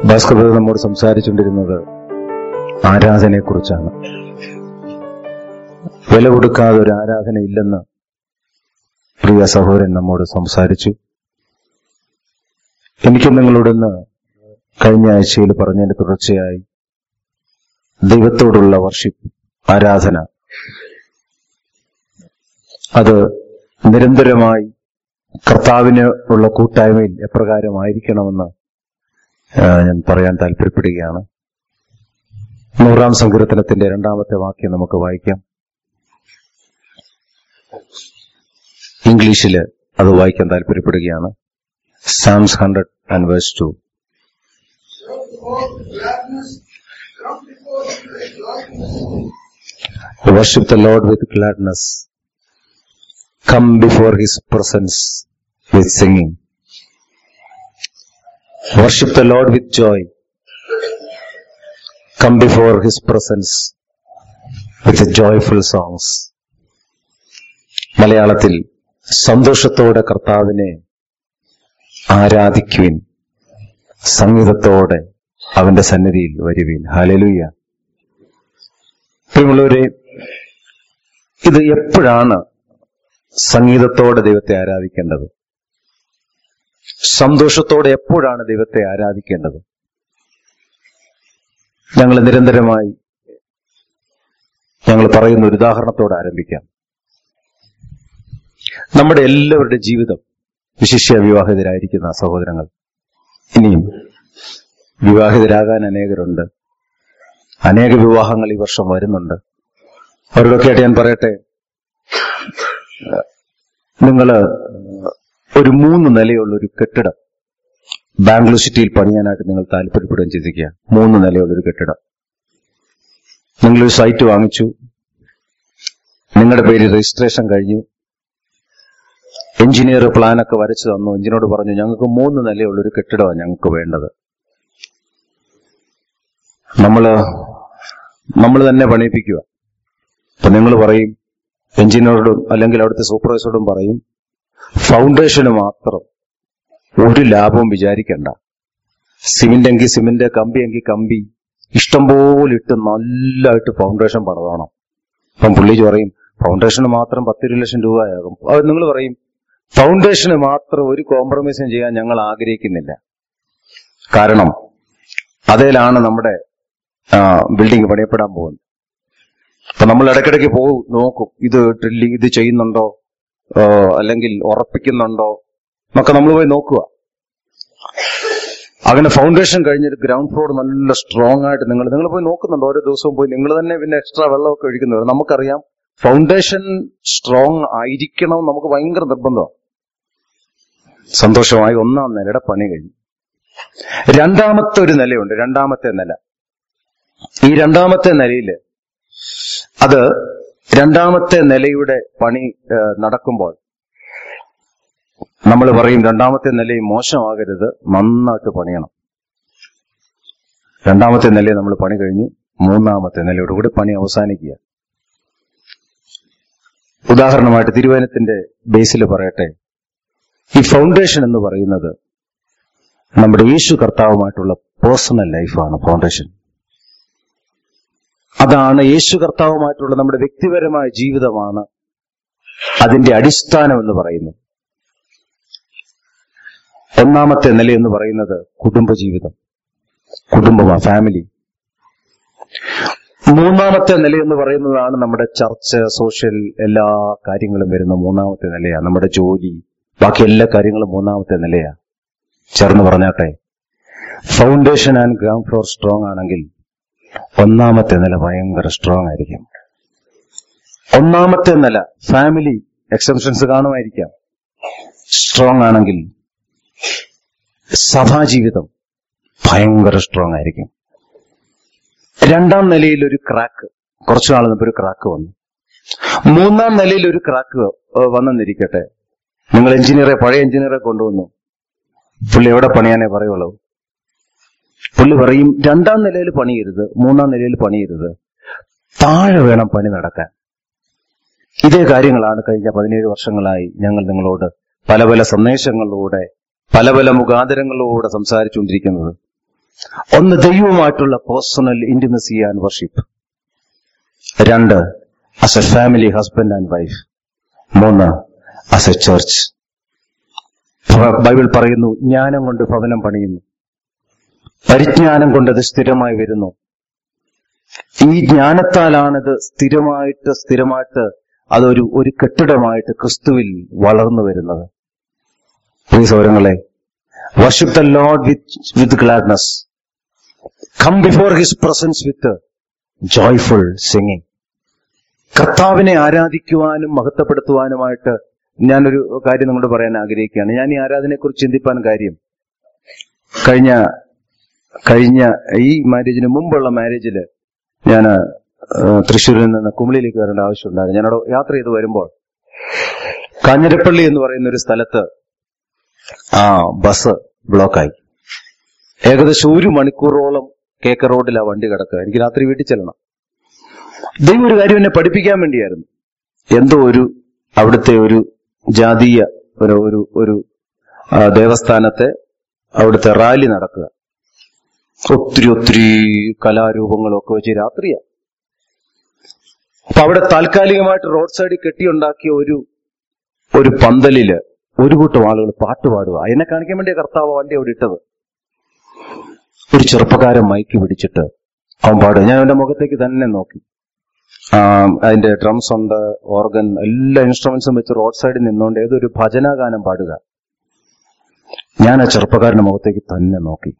ഭാസ്കർ നമ്മോട് സംസാരിച്ചുകൊണ്ടിരുന്നത് ആരാധനയെക്കുറിച്ചാണ് വില കൊടുക്കാതെ ഒരു ആരാധന ഇല്ലെന്ന് പ്രിയ സഹോദരൻ നമ്മോട് സംസാരിച്ചു എനിക്ക് നിങ്ങളോടൊന്ന് കഴിഞ്ഞ ആഴ്ചയിൽ പറഞ്ഞതിന്റെ തുടർച്ചയായി ദൈവത്തോടുള്ള വർഷിപ്പ് ആരാധന അത് നിരന്തരമായി കർത്താവിന് ഉള്ള കൂട്ടായ്മയിൽ എപ്രകാരമായിരിക്കണമെന്ന് ആ, ഞാൻ പറയാൻ താല്പര്യപ്പെടുകയാണ് നൂറാം സങ്കീർത്തനത്തിന്റെ രണ്ടാമത്തെ വാക്യം നമുക്ക് വായിക്കാം ഇംഗ്ലീഷിൽ അത് വായിക്കാൻ താല്പര്യപ്പെടുകയാണ് psalms hundred and verse two Worship the Lord with gladness. Come before His presence with singing. Worship the Lord with joy. Come before His presence with joyful songs. മലയാളത്തിൽ സന്തോഷത്തോടെ കർത്താവിനെ ആരാധിക്കുവിൻ സംഗീതത്തോടെ അവന്റെ സന്നിധിയിൽ വരുവിൻ ഹാലലുയ്യ പ്രിയമുള്ളവരെ ഇത് എപ്പോഴാണ് സംഗീതത്തോടെ ദൈവത്തെ ആരാധിക്കേണ്ടത് സന്തോഷത്തോടെ എപ്പോഴാണ് ദൈവത്തെ ആരാധിക്കേണ്ടത് ഞങ്ങൾ നിരന്തരമായി ഞങ്ങൾ പറയുന്ന ഒരു ഉദാഹരണത്തോടെ ആരംഭിക്കാം നമ്മുടെ എല്ലാവരുടെ ജീവിതം വിശിഷ്യ വിവാഹിതരായിരിക്കുന്ന സഹോദരങ്ങൾ ഇനിയും വിവാഹിതരാകാൻ അനേകരുണ്ട് അനേക വിവാഹങ്ങൾ ഈ വർഷം വരുന്നുണ്ട് അവരോടൊക്കെയായിട്ട് ഞാൻ പറയട്ടെ നിങ്ങൾ ഒരു മൂന്ന് നിലയുള്ള ഒരു കെട്ടിടം ബാംഗ്ലൂർ സിറ്റിയിൽ പണിയാനായിട്ട് നിങ്ങൾ താല്പര്യപ്പെടുകയും ചിന്തിക്കുക മൂന്ന് നിലയുള്ള ഒരു കെട്ടിടം നിങ്ങളൊരു സൈറ്റ് വാങ്ങിച്ചു നിങ്ങളുടെ പേര് രജിസ്ട്രേഷൻ കഴിഞ്ഞു എഞ്ചിനീയർ പ്ലാനൊക്കെ വരച്ചു തന്നു എഞ്ചിനോട് പറഞ്ഞു ഞങ്ങൾക്ക് മൂന്ന് നിലയുള്ള ഒരു കെട്ടിടമാണ് ഞങ്ങൾക്ക് വേണ്ടത് നമ്മള് നമ്മൾ തന്നെ പണിയിപ്പിക്കുക അപ്പൊ നിങ്ങൾ പറയും എഞ്ചിനീയറോടും അല്ലെങ്കിൽ അവിടുത്തെ സൂപ്പർവൈസറോടും പറയും ഫൗണ്ടേഷന് മാത്രം ഒരു ലാഭവും വിചാരിക്കണ്ട സിമെന്റ് എങ്കിൽ സിമെന്റ് കമ്പി എങ്കിൽ കമ്പി ഇഷ്ടംപോലെ ഇട്ട് നല്ലതായിട്ട് ഫൗണ്ടേഷൻ പണിതണം അപ്പം പുള്ളി പറയും ഫൗണ്ടേഷന് മാത്രം പത്തിരു ലക്ഷം രൂപയാകും അത് നിങ്ങൾ പറയും ഫൗണ്ടേഷന് മാത്രം ഒരു കോംപ്രമൈസും ചെയ്യാൻ ഞങ്ങൾ ആഗ്രഹിക്കുന്നില്ല കാരണം അതിലാണ് നമ്മുടെ ബിൽഡിംഗ് പണിയപ്പെടാൻ പോകുന്നത് അപ്പൊ നമ്മൾ ഇടയ്ക്കിടയ്ക്ക് പോകും നോക്കും ഇത് ഡ്രില്ലിങ് ഇത് ചെയ്യുന്നുണ്ടോ ആ, അല്ലെങ്കിൽ ഉറപ്പിക്കുന്നുണ്ടോ എന്നൊക്കെ നമ്മൾ പോയി നോക്കുക അങ്ങനെ ഫൗണ്ടേഷൻ കഴിഞ്ഞൊരു ഗ്രൗണ്ട് ഫ്ലോർ നല്ല സ്ട്രോങ് ആയിട്ട് നിങ്ങൾ നിങ്ങൾ പോയി നോക്കുന്നുണ്ട് ഓരോ ദിവസവും പോയി നിങ്ങൾ തന്നെ പിന്നെ എക്സ്ട്രാ വെള്ളമൊക്കെ ഒഴിക്കുന്നത് നമുക്കറിയാം ഫൗണ്ടേഷൻ സ്ട്രോങ് ആയിരിക്കണം എന്ന് നമുക്ക് ഭയങ്കര നിർബന്ധമാണ് സന്തോഷമായി ഒന്നാം നിലയുടെ പണി കഴിഞ്ഞു രണ്ടാമത്തെ ഒരു നിലയുണ്ട് രണ്ടാമത്തെ നില ഈ രണ്ടാമത്തെ നിലയില് അത് രണ്ടാമത്തെ നിലയുടെ പണി ആ, നടക്കുമ്പോൾ നമ്മൾ പറയും രണ്ടാമത്തെ നിലയും മോശമാകരുത് നന്നായിട്ട് പണിയണം രണ്ടാമത്തെ നിലയിൽ നമ്മൾ പണി കഴിഞ്ഞു മൂന്നാമത്തെ നിലയോട് കൂടി പണി അവസാനിക്കുക ഉദാഹരണമായിട്ട് തിരുവനത്തിന്റെ ബേസിൽ പറയട്ടെ ഈ ഫൗണ്ടേഷൻ എന്ന് പറയുന്നത് നമ്മുടെ യേശു കർത്താവുമായിട്ടുള്ള പേഴ്സണൽ ലൈഫാണ് ഫൗണ്ടേഷൻ അതാണ് യേശു കർത്താവുമായിട്ടുള്ള നമ്മുടെ വ്യക്തിപരമായ ജീവിതമാണ് അതിന്റെ അടിസ്ഥാനം എന്ന് പറയുന്നു ഒന്നാമത്തെ നില എന്ന് പറയുന്നത് കുടുംബജീവിതം കുടുംബമാ ഫാമിലി മൂന്നാമത്തെ നില എന്ന് പറയുന്നതാണ് നമ്മുടെ ചർച്ച് സോഷ്യൽ എല്ലാ കാര്യങ്ങളും വരുന്ന മൂന്നാമത്തെ നിലയാ നമ്മുടെ ജോലി ബാക്കി എല്ലാ കാര്യങ്ങളും മൂന്നാമത്തെ നിലയാ ചേർന്ന് പറഞ്ഞാട്ടെ foundation and ground floor strong ആണെങ്കിൽ ഒന്നാമത്തെ നില ഭയങ്കര സ്ട്രോങ് ആയിരിക്കും ഒന്നാമത്തെ നില ഫാമിലി എക്സംഷൻസ് കാണുമായിരിക്കാം സ്ട്രോങ് ആണെങ്കിൽ സഭാജീവിതം ഭയങ്കര സ്ട്രോങ് ആയിരിക്കും രണ്ടാം നിലയിൽ ഒരു ക്രാക്ക് കുറച്ചു നാൾ മുമ്പ് ഒരു ക്രാക്ക് വന്നു മൂന്നാം നിലയിൽ ഒരു ക്രാക്ക് വന്നെന്നിരിക്കട്ടെ നിങ്ങൾ എഞ്ചിനീയറെ പഴയ എഞ്ചിനീയറെ കൊണ്ടുവന്നു പുള്ളി എവിടെ പണിയാനേ പറയുള്ളൂ പുള്ളി പറയും രണ്ടാം നിലയിൽ പണിയരുത് മൂന്നാം നിലയിൽ പണിയരുത് താഴെ വേണം പണി നടക്കാൻ ഇതേ കാര്യങ്ങളാണ് കഴിഞ്ഞ പതിനേഴ് വർഷങ്ങളായി ഞങ്ങൾ നിങ്ങളോട് പല പല സന്ദേശങ്ങളിലൂടെ പല പല മുഖാന്തരങ്ങളിലൂടെ സംസാരിച്ചുകൊണ്ടിരിക്കുന്നത് ഒന്ന് ദൈവവുമായിട്ടുള്ള പേഴ്സണൽ ഇന്റിമസി ആൻഡ് വർഷിപ്പ് രണ്ട് as a family husband and wife മൂന്ന് ആസ് എ ചർച്ച് ബൈബിൾ പറയുന്നു ജ്ഞാനം കൊണ്ട് ഭവനം പണിയുന്നു പരിജ്ഞാനം കൊണ്ട് അത് സ്ഥിരമായി വരുന്നു ഈ ജ്ഞാനത്താലാണിത് സ്ഥിരമായിട്ട് സ്ഥിരമായിട്ട് അതൊരു ഒരു കെട്ടിടമായിട്ട് ക്രിസ്തുവിൽ വളർന്നു വരുന്നത് പ്രിയ സൗരങ്ങളെ worship the Lord with with gladness come before his presence with joyful singing കർത്താവിനെ ആരാധിക്കുവാനും മഹത്വപ്പെടുത്തുവാനുമായിട്ട് ഞാനൊരു കാര്യം നിങ്ങളോട് പറയാൻ ആഗ്രഹിക്കുകയാണ് ഞാൻ ഈ ആരാധനയെക്കുറിച്ച് ചിന്തിപ്പാൻ കാര്യം കഴിഞ്ഞ കഴിഞ്ഞ ഈ മാരേജിന് മുമ്പുള്ള മാരേജില് ഞാൻ തൃശ്ശൂരിൽ നിന്ന് കുമളിയിലേക്ക് വരേണ്ട ആവശ്യമുണ്ടായിരുന്നു ഞാനവിടെ യാത്ര ചെയ്ത് വരുമ്പോൾ കാഞ്ഞിരപ്പള്ളി എന്ന് പറയുന്ന ഒരു സ്ഥലത്ത് ആ ബസ് ബ്ലോക്കായി ഏകദേശം ഒരു മണിക്കൂറോളം കേക്ക റോഡിൽ ആ വണ്ടി കിടക്കുക എനിക്ക് രാത്രി വീട്ടിൽ ചെല്ലണം ദൈവം ഒരു കാര്യം എന്നെ പഠിപ്പിക്കാൻ വേണ്ടിയായിരുന്നു എന്തോ ഒരു അവിടുത്തെ ഒരു ജാതീയ ഒരു ഒരു ഒരു ആ, ദേവസ്ഥാനത്തെ അവിടുത്തെ റാലി നടക്കുക ഒത്തിരി ഒത്തിരി കലാരൂപങ്ങളൊക്കെ വെച്ച് രാത്രിയാ അപ്പൊ അവിടെ താൽക്കാലികമായിട്ട് റോഡ് സൈഡിൽ കെട്ടിയുണ്ടാക്കിയ ഒരു ഒരു പന്തലില് ഒരു കൂട്ടം ആളുകൾ പാട്ട് പാടുക എന്നെ കാണിക്കാൻ വേണ്ടിയ കർത്താവ് വണ്ടി അവിടെ ഇട്ടത് ഒരു ചെറുപ്പക്കാരൻ മൈക്ക് പിടിച്ചിട്ട് അവൻ പാടുക ഞാൻ അവന്റെ മുഖത്തേക്ക് തന്നെ നോക്കി ആ, അതിന്റെ ഡ്രംസ് ഉണ്ട് ഓർഗൻ എല്ലാ ഇൻസ്ട്രുമെന്റ്സും വെച്ച് റോഡ് സൈഡിൽ നിന്നുകൊണ്ട് ഏതൊരു ഭജനാഗാനം പാടുക ഞാൻ ആ ചെറുപ്പക്കാരന്റെ മുഖത്തേക്ക് തന്നെ നോക്കി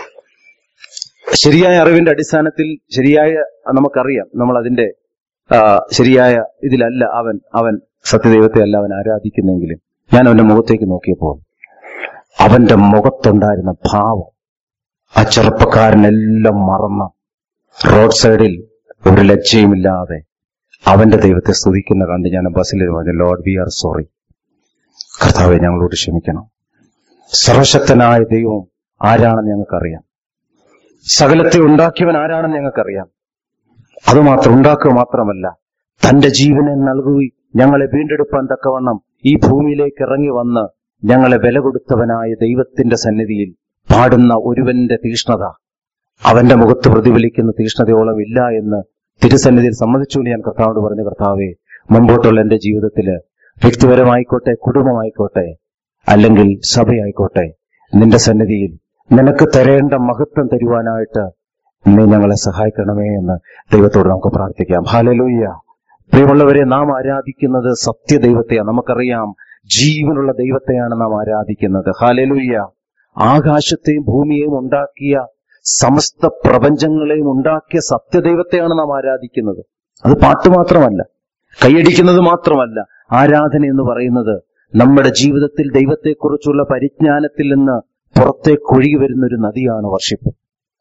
ശരിയായ അറിവിന്റെ അടിസ്ഥാനത്തിൽ ശരിയായ നമുക്കറിയാം നമ്മൾ അതിന്റെ ആ, ശരിയായ ഇതിലല്ല അവൻ അവൻ സത്യദൈവത്തെ അല്ല അവൻ ആരാധിക്കുന്നെങ്കിലും ഞാൻ അവന്റെ മുഖത്തേക്ക് നോക്കിയപ്പോൾ അവന്റെ മുഖത്തുണ്ടായിരുന്ന ഭാവം ആ ചെറുപ്പക്കാരനെല്ലാം മറന്ന് റോഡ് സൈഡിൽ ഒരു ലജ്ജയുമില്ലാതെ അവന്റെ ദൈവത്തെ സ്തുതിക്കുന്ന കണ്ട് ഞാൻ ബസ്സിൽ പറഞ്ഞു ലോർഡ് വി ആർ സോറി കർത്താവെ ഞങ്ങളോട് ക്ഷമിക്കണം സർവശക്തനായ ദൈവം ആരാണെന്ന് ഞങ്ങൾക്കറിയാം സകലത്തെ ഉണ്ടാക്കിയവൻ ആരാണെന്ന് ഞങ്ങൾക്കറിയാം അതുമാത്രം ഉണ്ടാക്കുക മാത്രമല്ല തന്റെ ജീവനെ നൽകുകയും ഞങ്ങളെ വീണ്ടെടുപ്പാൻ തക്കവണ്ണം ഈ ഭൂമിയിലേക്ക് ഇറങ്ങി വന്ന് ഞങ്ങളെ വില കൊടുത്തവനായ ദൈവത്തിന്റെ സന്നിധിയിൽ പാടുന്ന ഒരുവന്റെ തീഷ്ണത അവന്റെ മുഖത്ത് പ്രതിഫലിക്കുന്ന തീഷ്ണതയോളം ഇല്ല എന്ന് തിരുസന്നിധിയിൽ സമ്മതിച്ചുകൊണ്ട് ഞാൻ കർത്താവോട് പറഞ്ഞു കർത്താവെ മുമ്പോട്ടുള്ള എന്റെ ജീവിതത്തില് വ്യക്തിപരമായിക്കോട്ടെ കുടുംബമായിക്കോട്ടെ അല്ലെങ്കിൽ സഭയായിക്കോട്ടെ നിന്റെ സന്നിധിയിൽ നിനക്ക് തരേണ്ട മഹത്വം തരുവാനായിട്ട് നീ ഞങ്ങളെ സഹായിക്കണമേ എന്ന് ദൈവത്തോട് നമുക്ക് പ്രാർത്ഥിക്കാം ഹാലലൂയ്യ പ്രിയമുള്ളവരെ നാം ആരാധിക്കുന്നത് സത്യദൈവത്തെയാണ് നമുക്കറിയാം ജീവനുള്ള ദൈവത്തെയാണ് നാം ആരാധിക്കുന്നത് ഹാലലൂയ്യ ആകാശത്തെയും ഭൂമിയെയും ഉണ്ടാക്കിയ സമസ്ത പ്രപഞ്ചങ്ങളെയും ഉണ്ടാക്കിയ സത്യദൈവത്തെയാണ് നാം ആരാധിക്കുന്നത് അത് പാട്ട് മാത്രമല്ല കൈയടിക്കുന്നത് മാത്രമല്ല ആരാധന എന്ന് പറയുന്നത് നമ്മുടെ ജീവിതത്തിൽ ദൈവത്തെക്കുറിച്ചുള്ള പരിജ്ഞാനത്തിൽ നിന്ന് പുറത്തേക്ക് ഒഴുകി വരുന്ന ഒരു നദിയാണ് വർഷിപ്പ്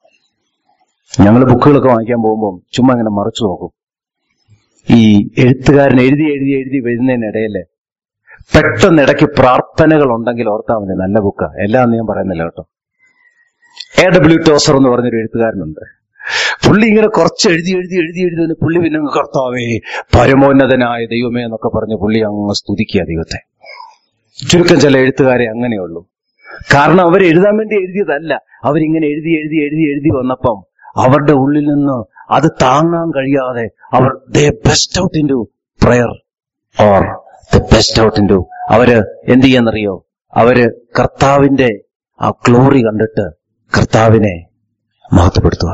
ഞങ്ങൾ ബുക്കുകളൊക്കെ വാങ്ങിക്കാൻ പോകുമ്പോൾ ചുമ്മാ ഇങ്ങനെ മറിച്ചു നോക്കും ഈ എഴുത്തുകാരൻ എഴുതി എഴുതി എഴുതി വരുന്നതിനിടയില് പെട്ടെന്ന് ഇടയ്ക്ക് പ്രാർത്ഥനകൾ ഉണ്ടെങ്കിൽ ഓർത്താൽ മതി നല്ല ബുക്കാ എല്ലാം ഞാൻ പറയുന്നില്ല കേട്ടോ എ ഡബ്ല്യു ടോസർ എന്ന് പറഞ്ഞൊരു എഴുത്തുകാരനുണ്ട് പുള്ളി ഇങ്ങനെ കുറച്ച് എഴുതി എഴുതി എഴുതി എഴുതി വന്ന് പുള്ളി പിന്നെ അങ്ങ് കർത്താവേ പരമോന്നതനായ ദൈവമേ എന്നൊക്കെ പറഞ്ഞ് പുള്ളി അങ്ങ് സ്തുതിക്കുക ദൈവത്തെ ചുരുക്കം ചില എഴുത്തുകാരെ അങ്ങനെയുള്ളൂ കാരണം അവർ എഴുതാൻ വേണ്ടി എഴുതിയതല്ല അവരിങ്ങനെ എഴുതി എഴുതി എഴുതി എഴുതി വന്നപ്പം അവരുടെ ഉള്ളിൽ നിന്ന് അത് താങ്ങാൻ കഴിയാതെ അവർ they burst out into prayer or the burst out into അവര് എന്ത് ചെയ്യാന്നറിയോ അവര് കർത്താവിന്റെ ആ ഗ്ലോറി കണ്ടിട്ട് കർത്താവിനെ മഹത്വപ്പെടുത്തുക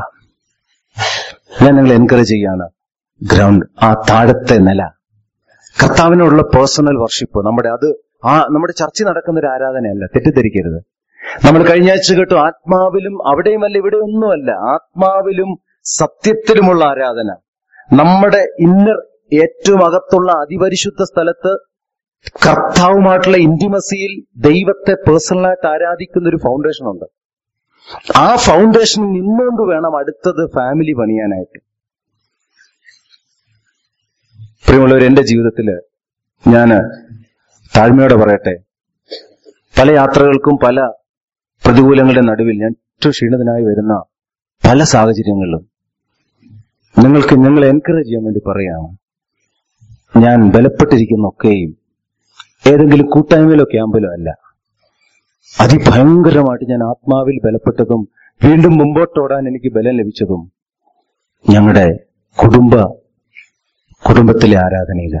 ഞാൻ നിങ്ങളെ എൻകറേജ് ചെയ്യാണ് ഗ്രൗണ്ട് ആ താഴത്തെ നില കർത്താവിനോടുള്ള പേഴ്സണൽ വർഷിപ്പ് നമ്മുടെ അത് ആ നമ്മുടെ ചർച്ച നടക്കുന്ന ഒരു ആരാധനയല്ല തെറ്റിദ്ധരിക്കരുത് നമ്മൾ കഴിഞ്ഞ ആഴ്ച കേട്ടു ആത്മാവിലും അവിടെയുമല്ല ഇവിടെ ഒന്നുമല്ല ആത്മാവിലും സത്യത്തിലുമുള്ള ആരാധന നമ്മുടെ ഇന്നർ ഏറ്റവും അകത്തുള്ള അതിപരിശുദ്ധ സ്ഥലത്ത് കർത്താവുമായിട്ടുള്ള ഇന്റിമസിയിൽ ദൈവത്തെ പേഴ്സണലായിട്ട് ആരാധിക്കുന്ന ഒരു ഫൗണ്ടേഷൻ ഉണ്ട് ആ ഫൗണ്ടേഷനിൽ നിന്നുകൊണ്ട് വേണം അടുത്തത് ഫാമിലി പണിയാനായിട്ട് പ്രിയമുള്ളവർ എന്റെ ജീവിതത്തില് ഞാന് താഴ്മയോടെ പറയട്ടെ പല യാത്രകൾക്കും പല പ്രതികൂലങ്ങളുടെ നടുവിൽ ഞാൻ ഏറ്റവും ക്ഷീണിതനായി വരുന്ന പല സാഹചര്യങ്ങളിലും നിങ്ങൾക്ക് ഞങ്ങളെ എൻകറേജ് ചെയ്യാൻ വേണ്ടി പറയാണ് ഞാൻ ബലപ്പെട്ടിരിക്കുന്നൊക്കെയും ഏതെങ്കിലും കൂട്ടായ്മയിലോ ക്യാമ്പിലോ അല്ല അതിഭയങ്കരമായിട്ട് ഞാൻ ആത്മാവിൽ ബലപ്പെട്ടതും വീണ്ടും മുമ്പോട്ടോടാൻ എനിക്ക് ബലം ലഭിച്ചതും ഞങ്ങളുടെ കുടുംബ കുടുംബത്തിലെ ആരാധനയില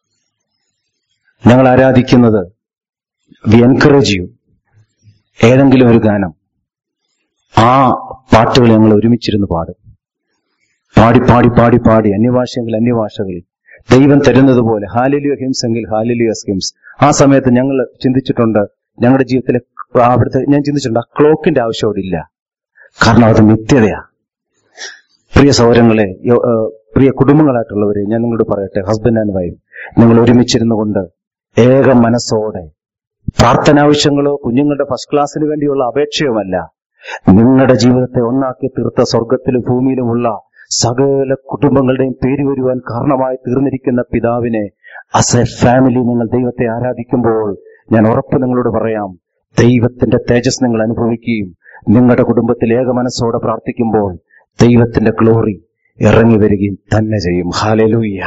ഞങ്ങൾ ആരാധിക്കുന്നത് വി എൻകറേജ് യു ഏതെങ്കിലും ഒരു ഗാനം ആ പാട്ടുകൾ ഞങ്ങൾ ഒരുമിച്ചിരുന്ന് പാടും പാടി പാടി പാടി പാടി അന്യഭാഷയെങ്കിൽ അന്യഭാഷകളിൽ ദൈവം തരുന്നത് പോലെ ഹാലിലിയോ ഹിംസ് എങ്കിൽ ഹാലിലിയോ ഹിംസ് ആ സമയത്ത് ഞങ്ങൾ ചിന്തിച്ചിട്ടുണ്ട് ഞങ്ങളുടെ ജീവിതത്തിലെ അവിടുത്തെ ഞാൻ ചിന്തിച്ചിട്ടുണ്ട് ആ ക്ലോക്കിന്റെ ആവശ്യം അവിടെ ഇല്ല കാരണം അത് നിത്യതയാ പ്രിയ സൗരങ്ങളെ യോ- ഏഹ് പ്രിയ കുടുംബങ്ങളായിട്ടുള്ളവരെ ഞാൻ നിങ്ങളോട് പറയട്ടെ ഹസ്ബൻഡ് ആൻഡ് വൈഫ് നിങ്ങൾ ഒരുമിച്ചിരുന്നു കൊണ്ട് ഏക മനസ്സോടെ പ്രാർത്ഥനാവശ്യങ്ങളോ കുഞ്ഞുങ്ങളുടെ ഫസ്റ്റ് ക്ലാസ്സിന് വേണ്ടിയുള്ള അപേക്ഷയുമല്ല നിങ്ങളുടെ ജീവിതത്തെ ഒന്നാക്കി തീർത്ത സ്വർഗത്തിലും ഭൂമിയിലുമുള്ള സകല കുടുംബങ്ങളുടെയും പേര് വരുവാൻ കാരണമായി തീർന്നിരിക്കുന്ന പിതാവിനെ അസ് എ ഫാമിലി നിങ്ങൾ ദൈവത്തെ ആരാധിക്കുമ്പോൾ ഞാൻ ഉറപ്പ് നിങ്ങളോട് പറയാം ദൈവത്തിന്റെ തേജസ് നിങ്ങൾ അനുഭവിക്കുകയും നിങ്ങളുടെ കുടുംബത്തിൽ ഏക മനസ്സോടെ പ്രാർത്ഥിക്കുമ്പോൾ ദൈവത്തിന്റെ ഗ്ലോറി ഇറങ്ങി വരികയും തന്നെ ചെയ്യും hallelujah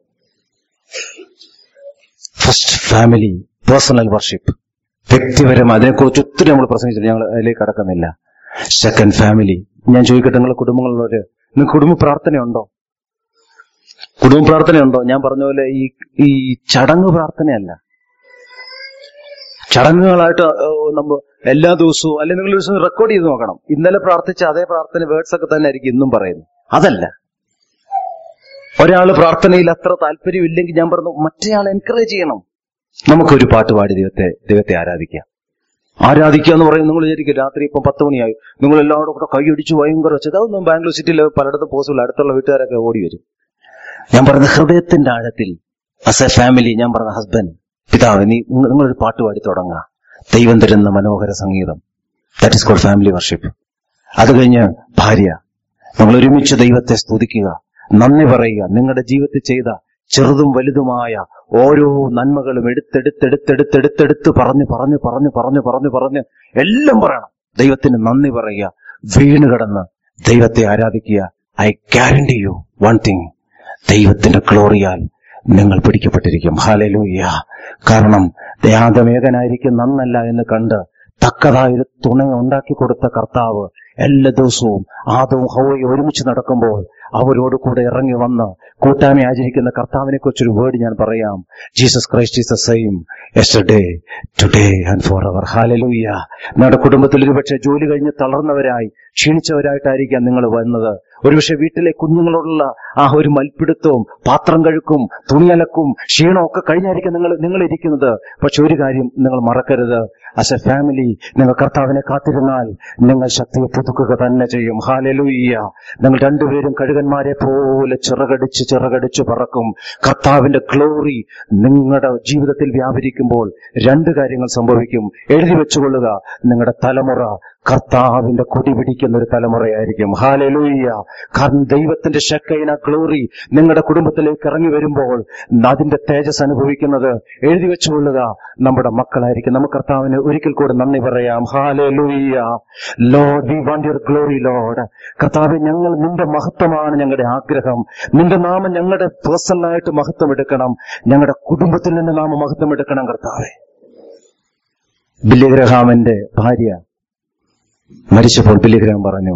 first family personal worship വ്യക്തിപരം അതിനെക്കുറിച്ച് ഒത്തിരി നമ്മൾ പ്രസംഗിച്ചിട്ട് ഞങ്ങൾ അതിലേക്ക് കടക്കുന്നില്ല സെക്കൻഡ് ഫാമിലി ഞാൻ ചോദിക്കട്ടെ നിങ്ങളുടെ കുടുംബങ്ങളിലൊരു നിങ്ങൾക്ക് കുടുംബ പ്രാർത്ഥനയുണ്ടോ കുടുംബ പ്രാർത്ഥനയുണ്ടോ ഞാൻ പറഞ്ഞ പോലെ ഈ ഈ ചടങ്ങ് പ്രാർത്ഥനയല്ല ചടങ്ങുകളായിട്ട് നമ്മൾ എല്ലാ ദിവസവും അല്ലെങ്കിൽ നിങ്ങൾ ഒരു ദിവസം റെക്കോർഡ് ചെയ്ത് നോക്കണം ഇന്നലെ പ്രാർത്ഥിച്ച അതേ പ്രാർത്ഥന വേർഡ്സ് ഒക്കെ തന്നെ ആയിരിക്കും ഇന്നും പറയുന്നത് അതല്ല ഒരാൾ പ്രാർത്ഥനയിൽ അത്ര താല്പര്യമില്ലെങ്കിൽ ഞാൻ പറഞ്ഞു മറ്റേയാൾ എൻകറേജ് ചെയ്യണം നമുക്കൊരു പാട്ട് പാടി ദൈവത്തെ ദൈവത്തെ ആരാധിക്കാം ആരാധിക്കുക എന്ന് പറയുന്നത് നിങ്ങൾ വിചാരിക്കും രാത്രി ഇപ്പം പത്ത് മണിയായി നിങ്ങൾ എല്ലാവരും കൂടെ കൈയടിച്ച് ഭയങ്കര വെച്ചത് അതൊന്നും ബാംഗ്ലൂർ സിറ്റിയിൽ പലയിടത്തും പോസിബിൾ അടുത്തുള്ള വീട്ടുകാരൊക്കെ ഓടി വരും ഞാൻ പറഞ്ഞ ഹൃദയത്തിന്റെ ആഴത്തിൽ ആസ് എ ഫാമിലി ഞാൻ പറഞ്ഞ ഹസ്ബൻഡ് പിതാവ് നീ നിങ്ങൾ- നിങ്ങളൊരു പാട്ട് പാടി തുടങ്ങുക ദൈവം തരുന്ന മനോഹര സംഗീതം that is called family worship അത് കഴിഞ്ഞ് ഭാര്യ നിങ്ങൾ ഒരുമിച്ച് ദൈവത്തെ സ്തുതിക്കുക നന്ദി പറയുക നിങ്ങളുടെ ജീവിതത്തിൽ ചെയ്ത ചെറുതും വലുതുമായ ഓരോ നന്മകളും എടുത്തെടുത്തെടുത്തെടുത്തെടുത്തെടുത്ത് പറഞ്ഞ് പറഞ്ഞ് പറഞ്ഞ് പറഞ്ഞ് പറഞ്ഞ് പറഞ്ഞ് എല്ലാം പറയണം ദൈവത്തിന് നന്ദി പറയുക വീണ് കിടന്ന് ദൈവത്തെ ആരാധിക്കുക I guarantee you one thing ദൈവത്തിന്റെ ഗ്ലോറിയാൽ നിങ്ങൾ പിടിക്കപ്പെട്ടിരിക്കും ഹാലലൂയ്യ കാരണം യാതമേകനായിരിക്കും നന്നല്ല എന്ന് കണ്ട് തക്കതായൊരു തുണ ഉണ്ടാക്കി കൊടുത്ത കർത്താവ് എല്ലാ ദിവസവും ആദവും ഹവയും ഒരുമിച്ച് നടക്കുമ്പോൾ അവരോട് കൂടെ ഇറങ്ങി വന്ന് കൂട്ടായ്മ ആചരിക്കുന്ന കർത്താവിനെ കുറിച്ചൊരു വേർഡ് ഞാൻ പറയാം Jesus Christ is the same yesterday today and forever hallelujah നിങ്ങളുടെ കുടുംബത്തിൽ ഒരുപക്ഷെ ജോലി കഴിഞ്ഞ് തളർന്നവരായി ക്ഷീണിച്ചവരായിട്ടായിരിക്കാം നിങ്ങൾ വന്നത് ഒരുപക്ഷെ വീട്ടിലെ കുഞ്ഞുങ്ങളോടുള്ള ആ ഒരു മൽപ്പിടുത്തവും പാത്രം കഴുക്കും തുണിയലക്കും ക്ഷീണവും ഒക്കെ കഴിഞ്ഞായിരിക്കും നിങ്ങൾ നിങ്ങൾ ഇരിക്കുന്നത് പക്ഷെ ഒരു കാര്യം നിങ്ങൾ മറക്കരുത് ആസ് എ ഫാമിലി നിങ്ങൾ കർത്താവിനെ കാത്തിരുന്നാൽ നിങ്ങൾ ശക്തിയെ പുതുക്കുക തന്നെ ചെയ്യും ഹാലലൂയ്യ നിങ്ങൾ രണ്ടുപേരും കഴുകന്മാരെ പോലെ ചിറകടിച്ച് ചിറകടിച്ച് പറക്കും കർത്താവിന്റെ ഗ്ലോറി നിങ്ങളുടെ ജീവിതത്തിൽ വ്യാപരിക്കുമ്പോൾ രണ്ട് കാര്യങ്ങൾ സംഭവിക്കും എഴുതി വെച്ചുകൊള്ളുക നിങ്ങളുടെ തലമുറ കർത്താവിന്റെ കൊടി പിടിക്കുന്ന ഒരു തലമുറയായിരിക്കും ഹാലലൂയ്യ കാരണം ദൈവത്തിന്റെ ശക്കൈന ഗ്ലോറി നിങ്ങളുടെ കുടുംബത്തിലേക്ക് ഇറങ്ങി വരുമ്പോൾ അതിന്റെ തേജസ് അനുഭവിക്കുന്നത് എഴുതി വെച്ചുകൊള്ളുക നമ്മുടെ മക്കളായിരിക്കും നമുക്ക് കർത്താവിന് ഒരിക്കൽ കൂടെ നന്ദി പറയാം hallelujah Lord we want your glory Lord കർത്താവ് ഞങ്ങൾ നിന്റെ മഹത്വമാണ് ഞങ്ങളുടെ ആഗ്രഹം നിന്റെ നാമം ഞങ്ങളുടെ പേഴ്സണലായിട്ട് മഹത്വം എടുക്കണം ഞങ്ങളുടെ കുടുംബത്തിൽ നിന്ന് നാമം മഹത്വം എടുക്കണം കർത്താവെ ബില്ലിഗ്രഹാമന്റെ ഭാര്യ മരിച്ചപ്പോൾ ബില്ലിഗ്രഹം പറഞ്ഞു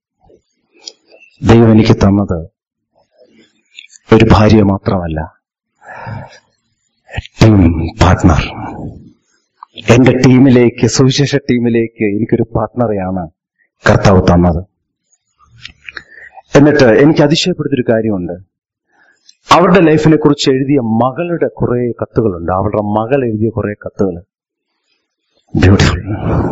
ദൈവം എനിക്ക് തന്നത് ഒരു ഭാര്യ മാത്രമല്ല ടീം പാർട്ട്ണർ എന്റെ ടീമിലേക്ക് സുവിശേഷ ടീമിലേക്ക് എനിക്കൊരു പാർട്ട്ണറെയാണ് കർത്താവ് തന്നത് എന്നിട്ട് എനിക്ക് അതിശയപ്പെടുത്തൊരു കാര്യമുണ്ട് അവരുടെ ലൈഫിനെ കുറിച്ച് എഴുതിയ മകളുടെ കുറെ കത്തുകളുണ്ട് അവരുടെ മകൾ എഴുതിയ കുറെ കത്തുകൾ ബ്യൂട്ടിഫുൾ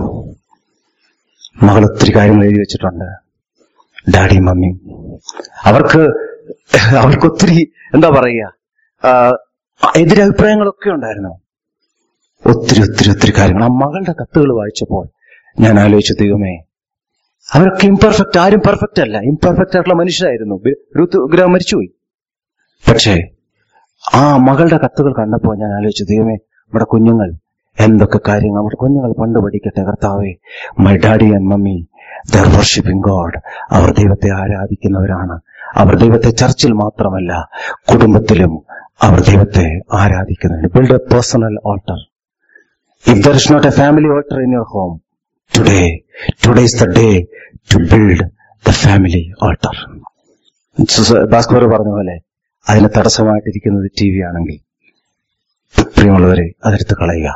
മകൾ ഒത്തിരി കാര്യങ്ങൾ എഴുതി വെച്ചിട്ടുണ്ട് ഡാഡി മമ്മി അവർക്ക് അവർക്ക് ഒത്തിരി എന്താ പറയുക ആ, എതിരഭിപ്രായങ്ങളൊക്കെ ഉണ്ടായിരുന്നു ഒത്തിരി ഒത്തിരി ഒത്തിരി കാര്യങ്ങൾ ആ മകളുടെ കത്തുകൾ വായിച്ചപ്പോൾ ഞാൻ ആലോചിച്ചു ദൈവമേ അവരൊക്കെ ഇംപെർഫെക്റ്റ് ആരും പെർഫെക്റ്റ് അല്ല ഇംപെർഫെക്റ്റ് ആയിട്ടുള്ള മനുഷ്യരായിരുന്നു ബി- രുത്ത് ഗ്രഹം മരിച്ചുപോയി പക്ഷേ ആ മകളുടെ കത്തുകൾ കണ്ടപ്പോൾ ഞാൻ ആലോചിച്ചു ദൈവമേ നമ്മുടെ കുഞ്ഞുങ്ങൾ എന്തൊക്കെ കാര്യങ്ങൾ നമ്മുടെ കുഞ്ഞുങ്ങൾ പണ്ട് പഠിക്കട്ടെ കർത്താവേ my daddy and mummy they're worshipping God അവർ ദൈവത്തെ ആരാധിക്കുന്നവരാണ് അവർ ദൈവത്തെ ചർച്ചിൽ മാത്രമല്ല കുടുംബത്തിലും അവർ ദൈവത്തെ ആരാധിക്കുന്നുണ്ട് build a personal altar if there is not a family altar in your home today today is the day to build the family altar Bhaskar പറഞ്ഞ പോലെ അതിന് തടസ്സമായിട്ടിരിക്കുന്നത് ടി വി ആണെങ്കിൽ പ്രിയമുള്ളവരെ അതെടുത്ത് കളയുക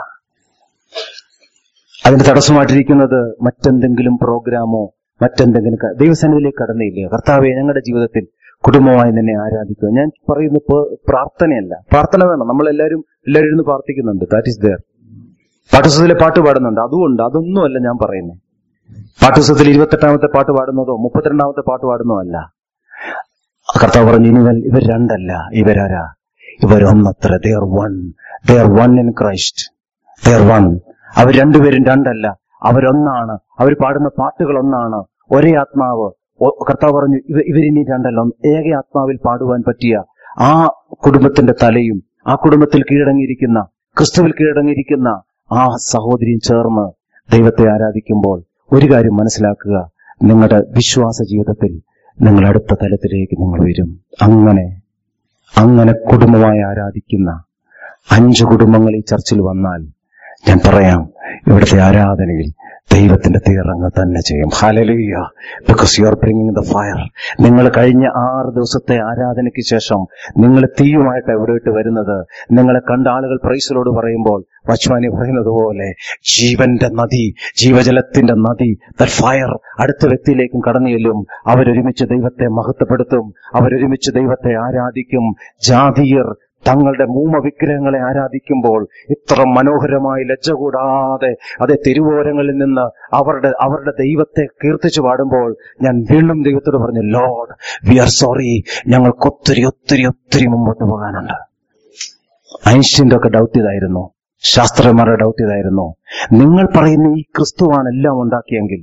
അതിന് തടസ്സമായിട്ടിരിക്കുന്നത് മറ്റെന്തെങ്കിലും പ്രോഗ്രാമോ മറ്റെന്തെങ്കിലും ക- ദൈവസന്നിധിയിലേക്ക് കടന്നില്ല കർത്താവെ ഞങ്ങളുടെ ജീവിതത്തിൽ കുടുംബമായി നിന്നെ ആരാധിക്കുക ഞാൻ പറയുന്ന പ- പ്രാർത്ഥനയല്ല പ്രാർത്ഥന വേണം നമ്മൾ എല്ലാവരും എല്ലാവരും ഇരുന്ന് പ്രാർത്ഥിക്കുന്നുണ്ട് ദാറ്റ് ഇസ് ദയർ പാട്ടുസത്തിലെ പാട്ട് പാടുന്നുണ്ട് അതുകൊണ്ട് അതൊന്നുമല്ല ഞാൻ പറയുന്നത് പാട്ടുസത്തിൽ ഇരുപത്തെട്ടാമത്തെ പാട്ട് പാടുന്നതോ മുപ്പത്തിരണ്ടാമത്തെ പാട്ട് പാടുന്നതോ അല്ല കർത്താവ് പറഞ്ഞു ഇനി ഇവർ ഇവർ രണ്ടല്ല ഇവരാരാ ഇവരൊന്നത്ര they're one they're one in Christ they're one അവർ രണ്ടുപേരും രണ്ടല്ല അവരൊന്നാണ് അവർ പാടുന്ന പാട്ടുകൾ ഒന്നാണ് ഒരേ ആത്മാവ് ഒ- കർത്താവ് പറഞ്ഞു ഇവ ഇവരിനി രണ്ടല്ല ഒന്ന് ഏക ആത്മാവിൽ പാടുവാൻ പറ്റിയ ആ കുടുംബത്തിന്റെ തലയും ആ കുടുംബത്തിൽ കീഴടങ്ങിയിരിക്കുന്ന ക്രിസ്തുവിൽ കീഴടങ്ങിയിരിക്കുന്ന ആ സഹോദരിയും ചേർന്ന് ദൈവത്തെ ആരാധിക്കുമ്പോൾ ഒരു കാര്യം മനസ്സിലാക്കുക നിങ്ങളുടെ വിശ്വാസ ജീവിതത്തിൽ നിങ്ങൾ അടുത്ത തലത്തിലേക്ക് നിങ്ങൾ വരും അങ്ങനെ അങ്ങനെ കുടുംബമായി ആരാധിക്കുന്ന അഞ്ച് കുടുംബങ്ങൾ ഈ ചർച്ചിൽ വന്നാൽ ഞാൻ പറയാം ഇവിടുത്തെ ആരാധനയിൽ ദൈവത്തിന്റെ തീറങ്ങ് തന്നെ ചെയ്യും hallelujah because you are bringing the fire നിങ്ങൾ കഴിഞ്ഞ ആറ് ദിവസത്തെ ആരാധനയ്ക്ക് ശേഷം നിങ്ങൾ തീയുമായിട്ട് എവിടെയിട്ട് വരുന്നത് നിങ്ങളെ കണ്ട ആളുകൾ പ്രൈസിലോട് പറയുമ്പോൾ വച്മാനി പറയുന്നത് പോലെ ജീവന്റെ നദി ജീവജലത്തിന്റെ നദി ദ ഫയർ അടുത്ത വ്യക്തിയിലേക്കും കടന്നു ചെല്ലും അവരൊരുമിച്ച് ദൈവത്തെ മഹത്വപ്പെടുത്തും അവരൊരുമിച്ച് ദൈവത്തെ ആരാധിക്കും ജാതീയർ തങ്ങളുടെ മൂമ വിഗ്രഹങ്ങളെ ആരാധിക്കുമ്പോൾ ഇത്ര മനോഹരമായി ലജ്ജ കൂടാതെ അതേ തെരുവോരങ്ങളിൽ നിന്ന് അവരുടെ അവരുടെ ദൈവത്തെ കീർത്തിച്ചു പാടുമ്പോൾ ഞാൻ വീണ്ടും ദൈവത്തോട് പറഞ്ഞു ലോഡ് വി ആർ സോറി ഞങ്ങൾക്ക് ഒത്തിരി ഒത്തിരി ഒത്തിരി മുമ്പോട്ട് പോകാനുണ്ട് ഐൻസ്റ്റീൻ്റെ ഒക്കെ ഡൗട്ട് ഇതായിരുന്നു ശാസ്ത്രജ്ഞന്മാരുടെ ഡൗട്ട് ഇതായിരുന്നു നിങ്ങൾ പറയുന്ന ഈ ക്രിസ്തുവാണ് എല്ലാം ഉണ്ടാക്കിയെങ്കിൽ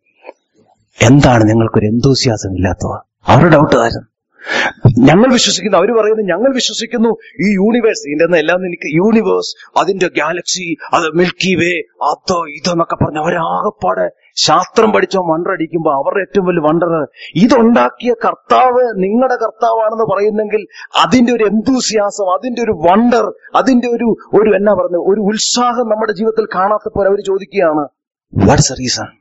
എന്താണ് നിങ്ങൾക്കൊരു എന്തൂസിയാസം ഇല്ലാത്തത് അവരുടെ ഡൗട്ട് ആയിരുന്നു ഞങ്ങൾ വിശ്വസിക്കുന്നു അവർ പറയുന്നു ഞങ്ങൾ വിശ്വസിക്കുന്നു ഈ യൂണിവേഴ്സ് ഇതിന്റെ ഒന്നും എല്ലാം എനിക്ക് യൂണിവേഴ്സ് അതിന്റെ ഗാലക്സി അത് മിൽക്കി വേ അതോ ഇതെന്നൊക്കെ പറഞ്ഞ് അവരാകപ്പാടെ ശാസ്ത്രം പഠിച്ചോ വണ്ടടിക്കുമ്പോ അവരുടെ ഏറ്റവും വലിയ വണ്ടർ ഇതുണ്ടാക്കിയ കർത്താവ് നിങ്ങളുടെ കർത്താവാണെന്ന് പറയുന്നെങ്കിൽ അതിന്റെ ഒരു എന്തൂസിയാസം അതിന്റെ ഒരു വണ്ടർ അതിന്റെ ഒരു ഒരു എന്നാ പറയുന്നത് ഒരു ഉത്സാഹം നമ്മുടെ ജീവിതത്തിൽ കാണാത്തപ്പോൾ അവർ ചോദിക്കുകയാണ് വാട്ട്സ് റീസൺ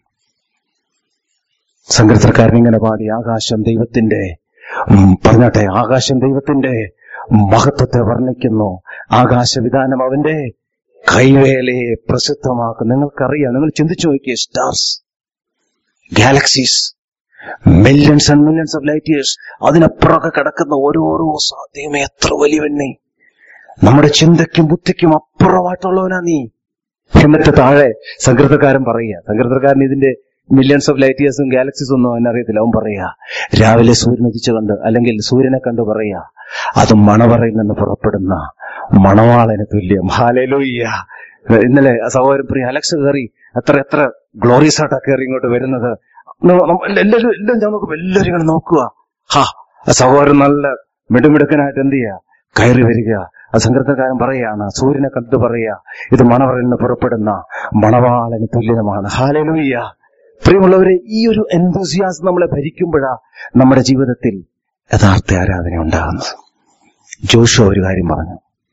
സങ്കീർത്തനക്കാരൻ ഇങ്ങനെ പാടി ആകാശം ദൈവത്തിന്റെ ഉം, പറഞ്ഞാട്ടെ ആകാശം ദൈവത്തിന്റെ മഹത്വത്തെ വർണ്ണിക്കുന്നു ആകാശവിധാനം അവന്റെ കൈവേലയെ പ്രസിദ്ധമാക്കും നിങ്ങൾക്കറിയാം നിങ്ങൾ ചിന്തിച്ചു നോക്കിയേ stars galaxies millions and millions of light years അതിനപ്പുറമൊക്കെ കിടക്കുന്ന ഓരോരോ സാധ്യമേ എത്ര വലിയവണ്ണി നമ്മുടെ ചിന്തയ്ക്കും ബുദ്ധിക്കും അപ്പുറമായിട്ടുള്ളവനാ നീ എന്നിട്ട് താഴെ സങ്കീർത്തക്കാരൻ പറയുക സങ്കീർത്തക്കാരൻ ഇതിന്റെ മില്യൺസ് ഓഫ് ലൈറ്റ് ഇയേഴ്സും ഗാലക്സീസും ഒന്നും അവൻ അറിയത്തില്ല അവൻ പറയാ രാവിലെ സൂര്യൻ ഉദിച്ചു കണ്ട് അല്ലെങ്കിൽ സൂര്യനെ കണ്ട് പറയാ അത് മണവറയിൽ നിന്ന് പുറപ്പെടുന്ന മണവാളന് തുല്യം ഹാലലൂയ്യ ഇന്നലെ സഹോദരൻ പ്രിയ അലക്സ് കയറി എത്ര എത്ര ഗ്ലോറിയസ് ആയിട്ടാ കയറി ഇങ്ങോട്ട് വരുന്നത് ന- നമ്മ- എല്ലാവരും എല്ലാം ഞാൻ നോക്കുമ്പോ എല്ലാവരും ഇങ്ങനെ നോക്കുക ഹാ ആ സഹോദരൻ നല്ല മിടുമിടുക്കനായിട്ട് എന്ത് ചെയ്യാ കയറി വരിക ആ സങ്കീർത്തക്കാരൻ പറയാണ് സൂര്യനെ കണ്ടിട്ട് പറയാ ഇത് മണവറിൽ നിന്ന് പുറപ്പെടുന്ന മണവാളന് തുല്യമാണ് ഹാലലൂയ്യ പ്രിയമുള്ളവരെ ഈ ഒരു എന്തോസിയാസ് നമ്മളെ ഭരിക്കുമ്പോഴാ നമ്മുടെ ജീവിതത്തിൽ യഥാർത്ഥ ആരാധന ഉണ്ടാകുന്നത് ജോഷു ഒരു കാര്യം പറഞ്ഞു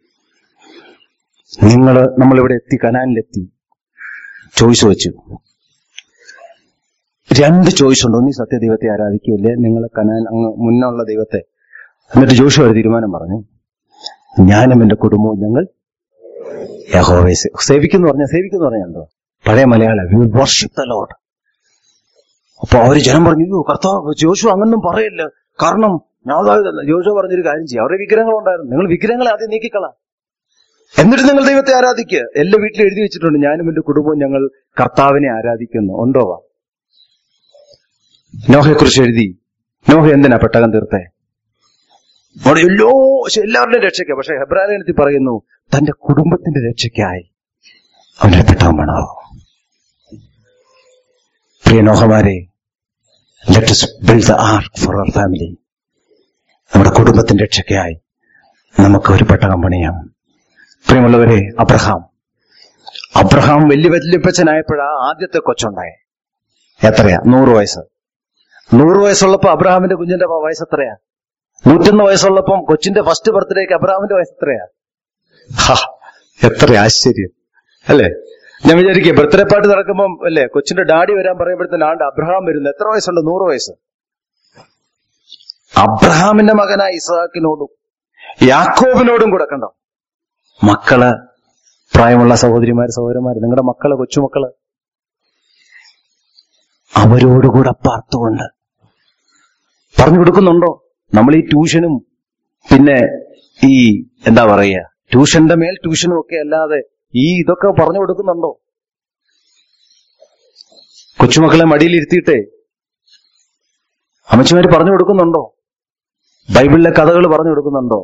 നിങ്ങൾ നമ്മളിവിടെ എത്തി കനാനിലെത്തി ചോയ്സ് വെച്ചു രണ്ട് ചോയ്സ് ഉണ്ട് ഒന്നീ സത്യദൈവത്തെ ആരാധിക്കുകയില്ലേ നിങ്ങൾ കനാൻ അങ്ങ് മുന്നുള്ള ദൈവത്തെ എന്നിട്ട് ജോഷു ഒരു തീരുമാനം പറഞ്ഞു ഞാനും എന്റെ കുടുംബവും ഞങ്ങൾ യഹോവയെ സേ- സേവിക്കുന്നു പറഞ്ഞ സേവിക്കുന്നു പറഞ്ഞാൽ എന്തോ പഴയ Malayalam we worship the Lord അപ്പൊ അവര് ജനം പറഞ്ഞു "അയ്യോ, കർത്താവ് ജോഷു അങ്ങനൊന്നും പറയില്ല കാരണം ഞാൻ അതായതല്ല ജോഷു പറഞ്ഞൊരു കാര്യം ചെയ്യും അവരുടെ വിഗ്രഹങ്ങൾ ഉണ്ടായിരുന്നു നിങ്ങൾ വിഗ്രഹങ്ങളെ ആദ്യം നീക്കിക്കള എന്നിട്ട് നിങ്ങൾ ദൈവത്തെ ആരാധിക്കുക എല്ലാ വീട്ടിലും എഴുതി വെച്ചിട്ടുണ്ട് ഞാനും എന്റെ കുടുംബവും ഞങ്ങൾ കർത്താവിനെ ആരാധിക്കുന്നു ഉണ്ടോ വാ നോഹയെ കുറിച്ച് എഴുതി നോഹ എന്തിനാ പെട്ടകം തീർത്തേ അവിടെ എല്ലോ പക്ഷെ എല്ലാവരുടെയും രക്ഷയ്ക്കാ പക്ഷെ ഹെബ്രാലയനത്തിൽ പറയുന്നു തന്റെ കുടുംബത്തിന്റെ രക്ഷയ്ക്കായി അവന്റെ പെട്ടകം വേണോ പ്രിയ നോഹമാരെ let us build the ark for our family നമ്മുടെ കുടുംബത്തിന്റെ രക്ഷയ്ക്കായി നമുക്ക് ഒരു പെട്ടകം പണിയാം പ്രിയമുള്ളവരെ അബ്രഹാം അബ്രഹാം വലിയ വല്യപ്പച്ചനായപ്പോഴാ ആദ്യത്തെ കൊച്ചുണ്ടായേ എത്രയാ നൂറ് വയസ്സ് നൂറ് വയസ്സുള്ളപ്പോ അബ്രഹാമിന്റെ കുഞ്ഞിന്റെ വയസ്സ് എത്രയാ നൂറ്റൊന്ന് വയസ്സുള്ളപ്പം കൊച്ചിന്റെ ഫസ്റ്റ് ബർത്ത്ഡേക്ക് അബ്രഹാമിന്റെ വയസ്സ് എത്രയാ ഹാ, എത്ര ആശ്ചര്യം അല്ലേ ഞാൻ വിചാരിക്കുക ബർത്ത്ഡേ പാട്ട് നടക്കുമ്പം അല്ലേ കൊച്ചിന്റെ ഡാഡി വരാൻ പറയുമ്പോഴത്തേന് ആണ്ട് അബ്രഹാം വരുന്നു എത്ര വയസ്സുണ്ട് നൂറ് വയസ്സ് അബ്രഹാമിന്റെ മകനായ ഇസ്ഹാക്കിനോടും യാക്കോബിനോടും കൂടെ കണ്ടോ മക്കള് പ്രായമുള്ള സഹോദരിമാര് സഹോദരന്മാര് നിങ്ങളുടെ മക്കള് കൊച്ചുമക്കള് അവരോടുകൂടെ പാർത്തുകൊണ്ട് പറഞ്ഞു കൊടുക്കുന്നുണ്ടോ നമ്മൾ ഈ ട്യൂഷനും പിന്നെ ഈ എന്താ പറയുക ട്യൂഷന്റെ മേൽ ട്യൂഷനും ഒക്കെ അല്ലാതെ ഈ ഇതൊക്കെ പറഞ്ഞു കൊടുക്കുന്നുണ്ടോ കൊച്ചുമക്കളെ മടിയിലിരുത്തിയിട്ടേ അമ്മച്ചിമാര് പറഞ്ഞു കൊടുക്കുന്നുണ്ടോ ബൈബിളിലെ കഥകൾ പറഞ്ഞു കൊടുക്കുന്നുണ്ടോ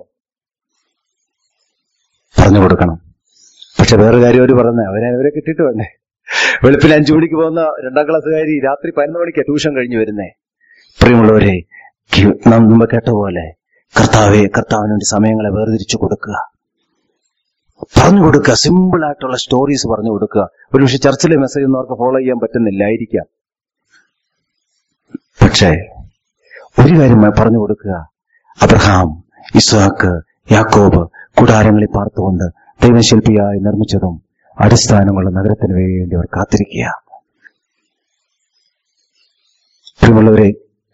പറഞ്ഞു കൊടുക്കണം പക്ഷെ വേറെ കാര്യം അവര് പറഞ്ഞ അവരെ അവരെ കിട്ടിയിട്ട് വേണ്ടേ വെളുപ്പിൽ അഞ്ചു മണിക്ക് പോകുന്ന രണ്ടാം ക്ലാസ്സുകാരി രാത്രി പതിനൊന്ന് മണിക്കാ ട്യൂഷൻ കഴിഞ്ഞ് വരുന്നേ പ്രിയമുള്ളവരെ കി- നാം മുമ്പ് കേട്ട പോലെ കർത്താവെ കർത്താവിന് വേണ്ടി സമയങ്ങളെ വേർതിരിച്ചു കൊടുക്കുക പറഞ്ഞു കൊടുക്കുക സിമ്പിൾ ആയിട്ടുള്ള സ്റ്റോറീസ് പറഞ്ഞു കൊടുക്കുക ഒരു പക്ഷെ ചർച്ചിലെ മെസ്സേജ് ഒന്നും അവർക്ക് ഫോളോ ചെയ്യാൻ പറ്റുന്നില്ലായിരിക്കാം പക്ഷേ ഒരു കാര്യം പറഞ്ഞു കൊടുക്കുക അബ്രഹാം ഇസ്ഹാക്ക് യാക്കോബ് കൂടാരങ്ങളിൽ പാർത്തുകൊണ്ട് ദൈവശില്പിയായി നിർമ്മിച്ചതും അടിസ്ഥാനമുള്ള നഗരത്തിന് വേണ്ടി അവർ കാത്തിരിക്കുക പ്രിയമുള്ളവരെ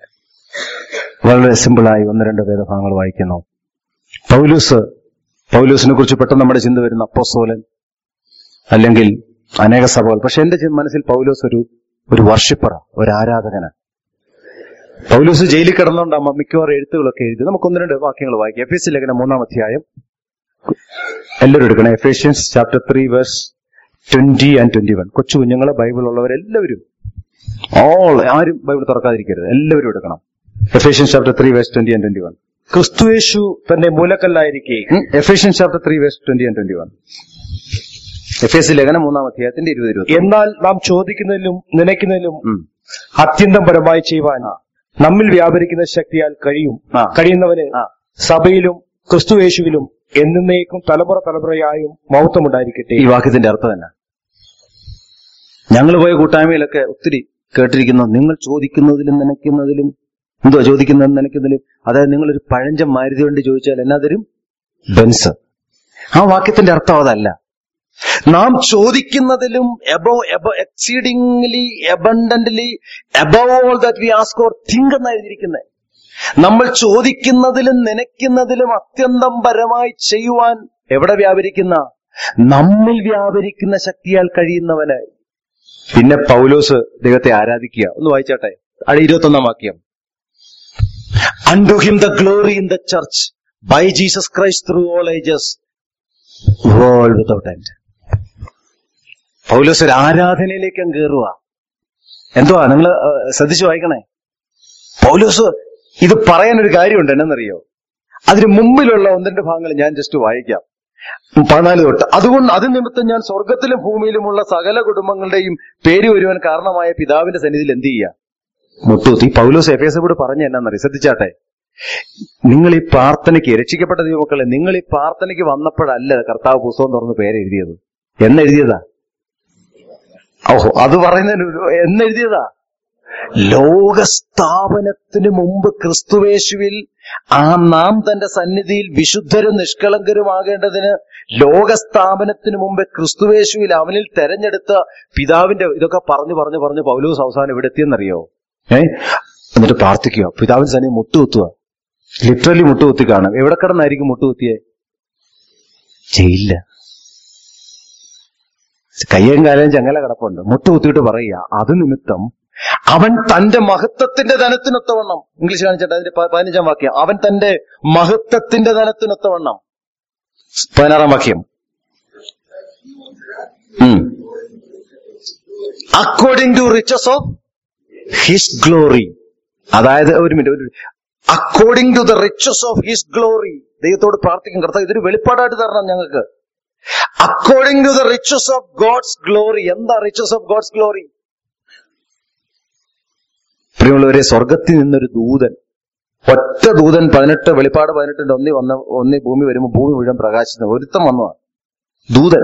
വളരെ സിമ്പിളായി ഒന്ന് രണ്ട് വേദഭാഗങ്ങൾ വായിക്കുന്നു പൗലൂസ് പൗലൂസിനെ കുറിച്ച് പെട്ടെന്ന് നമ്മുടെ ചിന്ത വരുന്ന അപ്പോസ്തോലൻ അല്ലെങ്കിൽ അനേക സഭകൾ പക്ഷെ എന്റെ ചി- മനസ്സിൽ പൗലോസ് ഒരു ഒരു വർഷിപ്പറ ഒരു ആരാധകന പൗലൂസ് ജയിലിൽ കിടന്നുകൊണ്ട് അമ്മ മിക്കവാറും എഴുത്തുകളൊക്കെ എഴുതി നമുക്ക് ഒന്ന് രണ്ട് വാക്യങ്ങൾ വായിക്കാം എഫ് എസ് ലേഖനം മൂന്നാം അധ്യായം എല്ലാവരും എടുക്കണം Ephesians chapter three verse twenty and twenty one കൊച്ചു കുഞ്ഞുങ്ങളെ ബൈബിൾ ഉള്ളവരെല്ലാവരും ഓൾ ആരും ബൈബിൾ തുറക്കാതിരിക്കരുത് എല്ലാവരും എടുക്കണം Ephesians chapter three verse twenty and twenty one ക്രിസ്തുയേശു തന്റെ മൂലക്കല്ലായിരിക്കെ Ephesians chapter three verse twenty and twenty one F S ലേഖനം മൂന്നാം അധ്യായത്തിന്റെ ഇരുപത് ഇരുപത് എന്നാൽ നാം ചോദിക്കുന്നതിലും നനയ്ക്കുന്നതിലും ഉം. അത്യന്തം പരമായി ചെയ്യുവാൻ നമ്മിൽ വ്യാപരിക്കുന്ന ശക്തിയാൽ കഴിയും ആ. കഴിയുന്നവന് ആ. സഭയിലും ക്രിസ്തുയേശുവിലും എന്നേക്കും തലമുറ തലമുറയായും മഹത്വമുണ്ടായിരിക്കട്ടെ ഈ വാക്യത്തിന്റെ അർത്ഥം തന്നെ ഞങ്ങൾ പോയ കൂട്ടായ്മയിലൊക്കെ ഒത്തിരി കേട്ടിരിക്കുന്നു നിങ്ങൾ ചോദിക്കുന്നതിലും നനയ്ക്കുന്നതിലും എന്തോ ചോദിക്കുന്നതിലും നനയ്ക്കുന്നതിലും അതായത് നിങ്ങളൊരു പഴഞ്ചൻ മാരുതി വണ്ടി ചോദിച്ചാൽ എന്നാ തരും ബെൻസ് ആ വാക്യത്തിന്റെ അർത്ഥം അതല്ല നാം ചോദിക്കുന്നതിലും above above exceedingly abundantly above all that we ask or think എന്നാ എഴുതിയിരിക്കുന്നത് നമ്മൾ ചോദിക്കുന്നതിലും നനയ്ക്കുന്നതിലും അത്യന്തം പരമായി ചെയ്യുവാൻ എവിടെ വ്യാപരിക്കുന്ന നമ്മിൽ വ്യാപരിക്കുന്ന ശക്തിയാൽ കഴിയുന്നവന് പിന്നെ പൗലോസ് ദൈവത്തെ ആരാധിക്കുക ഒന്ന് വായിച്ചാട്ടെ അവിടെ ഇരുപത്തൊന്നാം വാക്യം unto him the glory in the church by Jesus Christ through all ages world without end Paulose ഒരു ആരാധനയിലേക്ക് അങ്ങ് കയറുക എന്തുവാ നിങ്ങൾ ശ്രദ്ധിച്ചു വായിക്കണേ പൗലോസ് ഇത് പറയാനൊരു കാര്യമുണ്ട് എന്നറിയോ അതിന് മുമ്പിലുള്ള ഒന്ന് രണ്ട് ഭാഗങ്ങൾ ഞാൻ ജസ്റ്റ് വായിക്കാം പതിനാല് തൊട്ട് അതുകൊണ്ട് അത് നിമിത്തം ഞാൻ സ്വർഗത്തിലും ഭൂമിയിലുമുള്ള സകല കുടുംബങ്ങളുടെയും പേര് വരുവാൻ കാരണമായ പിതാവിന്റെ സന്നിധിയിൽ എന്ത് ചെയ്യുക മുട്ടൂത്തി ഈ പൗലോസ് എഫേസോട് പറഞ്ഞ എന്നാന്നറിയ ശ്രദ്ധിച്ചാട്ടെ നിങ്ങൾ ഈ പ്രാർത്ഥനയ്ക്ക് രക്ഷിക്കപ്പെട്ട ദൈവമക്കളെ നിങ്ങൾ ഈ പ്രാർത്ഥനയ്ക്ക് വന്നപ്പോഴല്ല കർത്താവ് പുസ്തകം തുറന്ന് പേരെഴുതിയത് എന്നെഴുതിയതാ ഓഹോ അത് പറയുന്നതിന് ഒരു- എന്നെഴുതിയതാ ലോകസ്ഥാപനത്തിന് മുമ്പ് ക്രിസ്തുവേശുവിൽ ആ നാം തന്റെ സന്നിധിയിൽ വിശുദ്ധരും നിഷ്കളങ്കരുമാകേണ്ടതിന് ലോകസ്ഥാപനത്തിന് മുമ്പ് ക്രിസ്തുവേശുവിൽ അവനിൽ തെരഞ്ഞെടുത്ത പിതാവിന്റെ ഇതൊക്കെ പറഞ്ഞു പറഞ്ഞു പറഞ്ഞു പൗലൂസ് അവസാനം ഇവിടെ എത്തിയെന്നറിയോ ഏ എന്നിട്ട് പ്രാർത്ഥിക്കുക പിതാവിന്റെ സന്നിധി മുട്ടുകുത്തുക ലിറ്ററലി മുട്ടുകുത്തി കാണും എവിടെ കിടന്നായിരിക്കും മുട്ടുകുത്തിയെ ചെയ്യില്ല കയ്യും കാലം ചങ്ങല കിടപ്പുണ്ട് മുട്ടുകുത്തിയിട്ട് പറയുക അത് നിമിത്തം അവൻ തന്റെ മഹത്വത്തിന്റെ ധനത്തിനൊത്തവണ്ണം ഇംഗ്ലീഷ് കാണിച്ചിട്ട് അതിന്റെ പ- പതിനഞ്ചാം വാക്യം അവൻ തന്റെ മഹത്വത്തിന്റെ ധനത്തിനൊത്തവണ്ണം പതിനാറാം വാക്യം according to riches of his glory അതായത് ഒരു മിനിറ്റ് ഒരു according to the riches of his glory ദൈവത്തോട് പ്രാർത്ഥിക്കും കർത്താവ് ഇതൊരു വെളിപ്പാടായിട്ട് തരണം ഞങ്ങൾക്ക് according to the riches of God's glory എന്താ റിച്ചസ് ഓഫ് ഗോഡ്സ് ഗ്ലോറി പ്രിയമുള്ളവരെ സ്വർഗത്തിൽ നിന്നൊരു ദൂതൻ ഒറ്റ ദൂതൻ പതിനെട്ട് വെളിപ്പാട് പതിനെട്ടിന്റെ ഒന്നി വന്ന ഒന്നി ഭൂമി വരുമ്പോൾ ഭൂമി മുഴുവൻ പ്രകാശിക്കുന്നു ഒരുത്തം വന്നതാ ദൂതൻ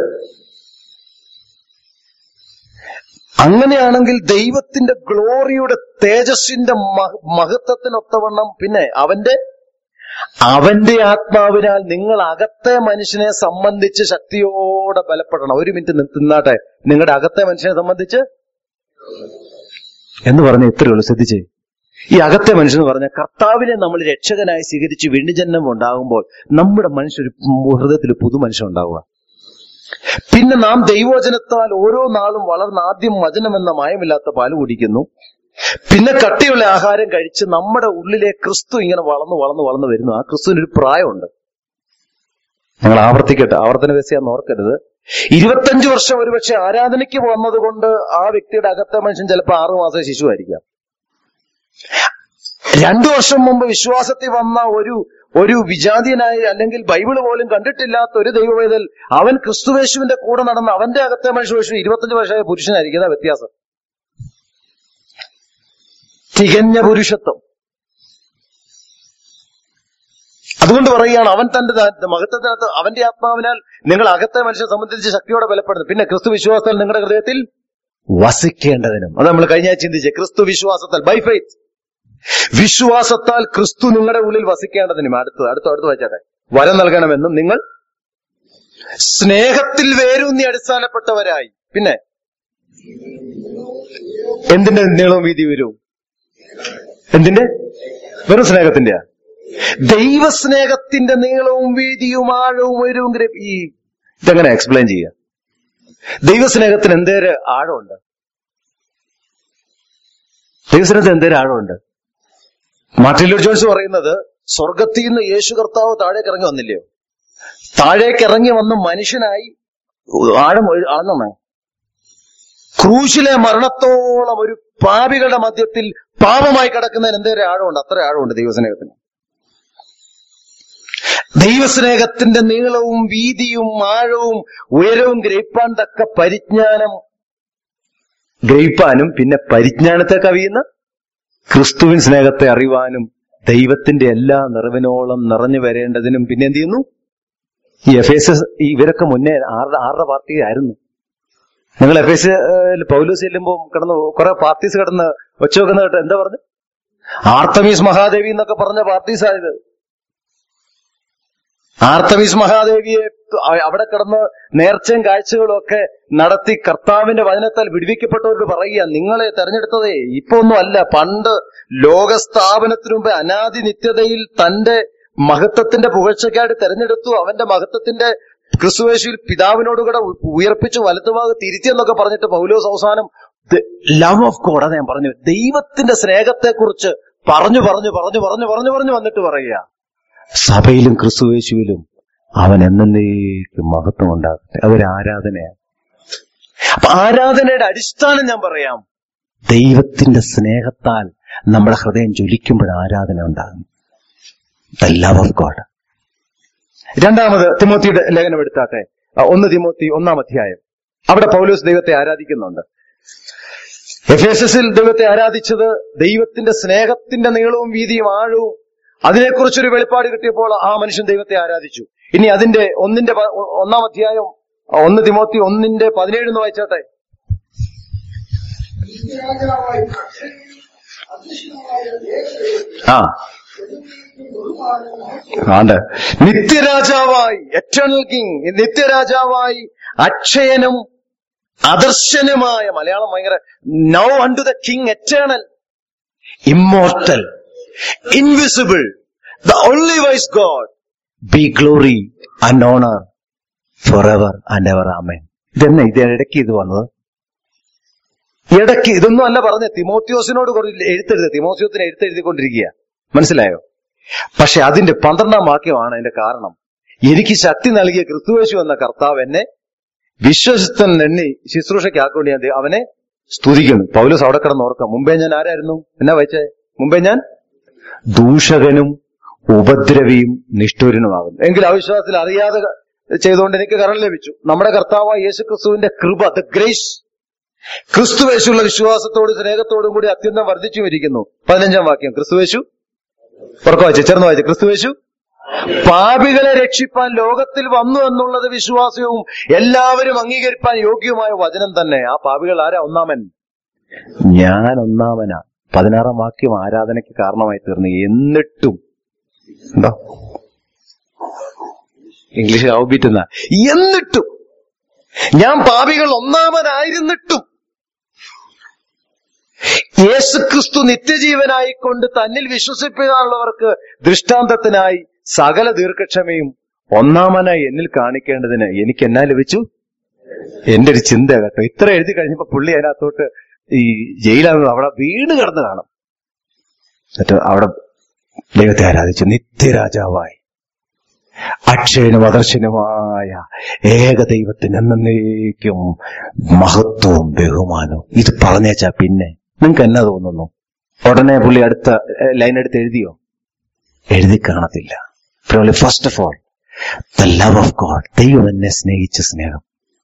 അങ്ങനെയാണെങ്കിൽ ദൈവത്തിന്റെ ഗ്ലോറിയുടെ തേജസ്സിന്റെ മഹ- മഹത്വത്തിനൊത്തവണ്ണം പിന്നെ അവന്റെ അവന്റെ ആത്മാവിനാൽ നിങ്ങൾ അകത്തെ മനുഷ്യനെ സംബന്ധിച്ച് ശക്തിയോടെ ബലപ്പെടണം ഒരു മിനിറ്റ് നി- നിന്നാട്ടെ നിങ്ങളുടെ അകത്തെ മനുഷ്യനെ സംബന്ധിച്ച് എന്ന് പറഞ്ഞ ഇത്രയേ ഉള്ളൂ ശ്രദ്ധിച്ചേ ഈ അകത്തെ മനുഷ്യൻ എന്ന് പറഞ്ഞാൽ കർത്താവിനെ നമ്മൾ രക്ഷകനായി സ്വീകരിച്ച് വീണ്ടുജന്മം ഉണ്ടാകുമ്പോൾ നമ്മുടെ മനുഷ്യർ ഹൃദയത്തിൽ പുതു മനുഷ്യൻ ഉണ്ടാവുക പിന്നെ നാം ദൈവവചനത്താൽ ഓരോ നാളും വളർന്ന് ആദ്യം വചനമെന്ന മയമില്ലാത്ത പാല് കുടിക്കുന്നു പിന്നെ കട്ടിയുള്ള ആഹാരം കഴിച്ച് നമ്മുടെ ഉള്ളിലെ ക്രിസ്തു ഇങ്ങനെ വളർന്നു വളർന്നു വളർന്നു വരുന്നു ആ ക്രിസ്തുവിന് ഒരു പ്രായമുണ്ട് ഞങ്ങൾ ആവർത്തിക്കട്ടെ ആവർത്തന വ്യവസ്ഥയാന്ന് ഓർക്കരുത് ഇരുപത്തഞ്ച് വർഷം ഒരുപക്ഷെ ആരാധനയ്ക്ക് വന്നതുകൊണ്ട് ആ വ്യക്തിയുടെ അകത്തെ മനുഷ്യൻ ചിലപ്പോൾ ആറു മാസം ശിശുവായിരിക്കാം രണ്ടു വർഷം മുമ്പ് വിശ്വാസത്തിൽ വന്ന ഒരു ഒരു വിജാതീയനായി അല്ലെങ്കിൽ ബൈബിള് പോലും കണ്ടിട്ടില്ലാത്ത ഒരു ദൈവവേദൽ അവൻ ക്രിസ്തുവേശുവിന്റെ കൂടെ നടന്ന അവന്റെ അകത്തെ മനുഷ്യ ഇരുപത്തഞ്ച് വർഷമായ പുരുഷനായിരിക്കും ഇതാ വ്യത്യാസം തികഞ്ഞ പുരുഷത്വം അതുകൊണ്ട് പറയുകയാണ് അവൻ തന്റെ ദാ- മഹത്വത്തിനകത്ത് അവന്റെ ആത്മാവിനാൽ നിങ്ങൾ അകത്തെ മനുഷ്യനെ സംബന്ധിച്ച് ശക്തിയോടെ ബലപ്പെടുന്നു പിന്നെ ക്രിസ്തു വിശ്വാസത്താൽ നിങ്ങളുടെ ഹൃദയത്തിൽ വസിക്കേണ്ടതിനും അത് നമ്മൾ കഴിഞ്ഞ ആഴ്ച ചിന്തിച്ചേ ക്രിസ്തു വിശ്വാസത്താൽ ബൈ ഫെയ്ത്ത് വിശ്വാസത്താൽ ക്രിസ്തു നിങ്ങളുടെ ഉള്ളിൽ വസിക്കേണ്ടതിനും അടുത്ത് അടുത്ത് അടുത്ത് വായിച്ചാട്ടെ വരം നൽകണമെന്നും നിങ്ങൾ സ്നേഹത്തിൽ വേരൂന്നി അടിസ്ഥാനപ്പെട്ടവരായി പിന്നെ എന്തിന്റെ നീളവും വീതി വരും എന്തിന്റെ വെറും സ്നേഹത്തിന്റെയാ ദൈവസ്നേഹത്തിന്റെ നീളവും വീതിയും ആഴവും ഉയരവും ഗ്രേ- ഈ ഇതെങ്ങനെ എക്സ്പ്ലെയിൻ ചെയ്യുക ദൈവസ്നേഹത്തിന് എന്തേര് ആഴമുണ്ട് ദൈവസ്നേഹത്തിന് എന്തേര് ആഴമുണ്ട് മാർട്ടിൻ ലൂർ ജോൺസ് പറയുന്നത് സ്വർഗത്തിൽ നിന്ന് യേശു കർത്താവ് താഴേക്ക് ഇറങ്ങി വന്നില്ലയോ താഴേക്ക് ഇറങ്ങി വന്ന് മനുഷ്യനായി ആഴം ആണെന്നാണ് ക്രൂശിലെ മരണത്തോളം ഒരു പാപികളുടെ മധ്യത്തിൽ പാപമായി കിടക്കുന്നതിന് എന്തേരം ആഴമുണ്ട് അത്ര ആഴമുണ്ട് ദൈവസ്നേഹത്തിന് ദൈവസ്നേഹത്തിന്റെ നീളവും വീതിയും ആഴവും ഉയരവും ഗ്രഹിപ്പാൻ തക്ക പരിജ്ഞാനം ഗ്രഹിപ്പാനും പിന്നെ പരിജ്ഞാനത്തെ കവിയുന്ന ക്രിസ്തുവിൻ സ്നേഹത്തെ അറിവാനും ദൈവത്തിന്റെ എല്ലാ നിറവിനോളം നിറഞ്ഞു വരേണ്ടതിനും പിന്നെ എന്ത് ചെയ്യുന്നു ഈ എഫ് എസ് എസ് ഇവരൊക്കെ മുന്നേ ആരുടെ ആരുടെ പാർട്ടി ആയിരുന്നു നിങ്ങൾ എഫ് എസ് പൗലൂസ് ചെല്ലുമ്പോൾ കിടന്ന് കുറെ പാർട്ടീസ് കിടന്ന് ഒച്ച വെക്കുന്ന കേട്ടോ എന്താ പറഞ്ഞു ആർത്തമീസ് മഹാദേവി എന്നൊക്കെ പറഞ്ഞ പാർട്ടീസാ ഇത് ആർത്തമീസ് മഹാദേവിയെ അ- അവിടെ കിടന്ന് നേർച്ചയും കാഴ്ചകളും ഒക്കെ നടത്തി കർത്താവിന്റെ വചനത്താൽ വിടുവിക്കപ്പെട്ടവരോട് പറയുക നിങ്ങളെ തെരഞ്ഞെടുത്തതേ ഇപ്പൊ ഒന്നും അല്ല പണ്ട് ലോകസ്ഥാപനത്തിനു മുമ്പ് അനാദി നിത്യതയിൽ തന്റെ മഹത്വത്തിന്റെ പുകഴ്ചയ്ക്കായിട്ട് തെരഞ്ഞെടുത്തു അവന്റെ മഹത്വത്തിന്റെ ക്രിസ്തുവേശുവിൽ പിതാവിനോടുകൂടെ ഉ- ഉയർപ്പിച്ചു വലത്തുഭാഗത്ത് ഇരുത്തിയെന്നൊക്കെ പറഞ്ഞിട്ട് പൗലോസ് അവസാനം ലവ് ഓഫ് ഗോഡ് അതാ ഞാൻ പറഞ്ഞു ദൈവത്തിന്റെ സ്നേഹത്തെക്കുറിച്ച് പറഞ്ഞു പറഞ്ഞു പറഞ്ഞു പറഞ്ഞു പറഞ്ഞു പറഞ്ഞു വന്നിട്ട് പറയുക സഭയിലും ക്രിസ്തുവേശുവിലും അവൻ എന്നേക്കും മഹത്വം ഉണ്ടാകട്ടെ അതൊരു ആരാധനയാണ് അപ്പൊ ആരാധനയുടെ അടിസ്ഥാനം ഞാൻ പറയാം ദൈവത്തിന്റെ സ്നേഹത്താൽ നമ്മുടെ ഹൃദയം ജ്വലിക്കുമ്പോൾ ആരാധന ഉണ്ടാകും ദ ലവ് ഓഫ് ഗോഡ് രണ്ടാമത് തിമോത്തിയുടെ ലേഖനം എടുത്താട്ടെ ആ, ഒന്ന് തിമോത്തി ഒന്നാം അധ്യായം അവിടെ പൗലോസ് ദൈവത്തെ ആരാധിക്കുന്നുണ്ട് എഫ് എസ് എസിൽ ദൈവത്തെ ആരാധിച്ചത് ദൈവത്തിന്റെ സ്നേഹത്തിന്റെ നീളവും വീതിയും ആഴവും അതിനെക്കുറിച്ചൊരു വെളിപ്പാട് കിട്ടിയപ്പോൾ ആ മനുഷ്യൻ ദൈവത്തെ ആരാധിച്ചു ഇനി അതിന്റെ ഒന്നിന്റെ പ- ഒന്നാം അധ്യായം ഒന്ന് തിമോത്തി ഒന്നിന്റെ പതിനേഴ് എന്ന് വായിച്ചാട്ടെ രാജാവായി അദൃശ്യമായ യേശുവേ, ആ ബഹുമാനവും ആണ്ട് നിത്യരാജാവായി എറ്റേണൽ കിങ് നിത്യരാജാവായി അക്ഷയനും അദർശനുമായ മലയാളം ഭയങ്കര now unto the king eternal immortal invisible the only wise God be glory and honour for ever and ever amen ഇതെന്നെ ഇത് ഇടയ്ക്ക് ഇത് വന്നത് ഇടയ്ക്ക് ഇതൊന്നും അല്ല പറഞ്ഞ തിമോത്യോസിനോട് കുറച്ച് എഴുത്തെഴുതി തിമോത്യോസിനെ എഴുത്തെഴുതിക്കൊണ്ടിരിക്കുക മനസ്സിലായോ പക്ഷെ അതിന്റെ പന്ത്രണ്ടാം വാക്യമാണ് അതിന്റെ കാരണം എനിക്ക് ശക്തി നൽകിയ ക്രിസ്തുവേശു എന്ന കർത്താവ് എന്നെ വിശ്വസ്തൻ എണ്ണി ശുശ്രൂഷയ്ക്കാക്കൊണ്ട് ഞാൻ ദൈ- അവനെ സ്തുതിക്കുന്നു പൗലോസ് അവിടെ കിടന്ന് ഓർക്കാം മുമ്പേ ഞാൻ ആരായിരുന്നു എന്നാ വായിച്ചേ മുമ്പേ ഞാൻ ദൂഷകനും ഉപദ്രവിയും നിഷ്ഠൂരനുമാകുന്നു എങ്കിൽ അവിശ്വാസത്തിൽ അറിയാതെ ചെയ്തുകൊണ്ട് എനിക്ക് കരം ലഭിച്ചു നമ്മുടെ കർത്താവായ യേശു ക്രിസ്തുവിന്റെ കൃപ ദ ഗ്രേസ് ക്രിസ്തുവേശുള്ള വിശ്വാസത്തോടും സ്നേഹത്തോടും കൂടി അത്യന്തം വർദ്ധിച്ചു ഇരിക്കുന്നു പതിനഞ്ചാം വാക്യം ക്രിസ്തുവേശു ഉറക്കം വായിച്ചു ചേർന്ന് വായിച്ചു ക്രിസ്തുവേശു പാപികളെ രക്ഷിപ്പാൻ ലോകത്തിൽ വന്നു എന്നുള്ളത് വിശ്വാസവും എല്ലാവരും അംഗീകരിപ്പാൻ യോഗ്യവുമായ വചനം തന്നെ ആ പാപികൾ ആരാ ഒന്നാമൻ ഞാൻ ഒന്നാമനാ പതിനാറാം വാക്യം ആരാധനയ്ക്ക് കാരണമായി തീർന്നു എന്നിട്ടും ഉണ്ടോ ഇംഗ്ലീഷ് ഔബിറ്റുന്ന എന്നിട്ടും ഞാൻ പാപികൾ ഒന്നാമനായിരുന്നിട്ടും യേശുക്രിസ്തു നിത്യജീവനായിക്കൊണ്ട് തന്നിൽ വിശ്വസിപ്പിക്കാനുള്ളവർക്ക് ദൃഷ്ടാന്തത്തിനായി സകല ദീർഘക്ഷമയും ഒന്നാമനായി എന്നിൽ കാണിക്കേണ്ടതിന് എനിക്ക് എന്നാ ലഭിച്ചു എന്റെ ഒരു ചിന്ത കേട്ടോ ഇത്ര എഴുതി കഴിഞ്ഞപ്പോ പുള്ളി അതിനകത്തോട്ട് ഈ ജയിലാകുന്നത് അവിടെ വീണ് കിടന്ന് കാണും എന്നിട്ട് അവിടെ ദൈവത്തെ ആരാധിച്ചു നിത്യരാജാവായി അക്ഷയനും അദർശനുമായ ഏക ദൈവത്തിന് എന്നേക്കും മഹത്വവും ബഹുമാനവും ഇത് പറഞ്ഞേച്ചാ പിന്നെ നിങ്ങൾക്ക് എന്നാ തോന്നുന്നു ഉടനെ പുള്ളി അടുത്ത ലൈൻ എടുത്ത് എഴുതിയോ എഴുതി കാണത്തില്ല first of all the love of God ദൈവം എന്നെ സ്നേഹിച്ച സ്നേഹം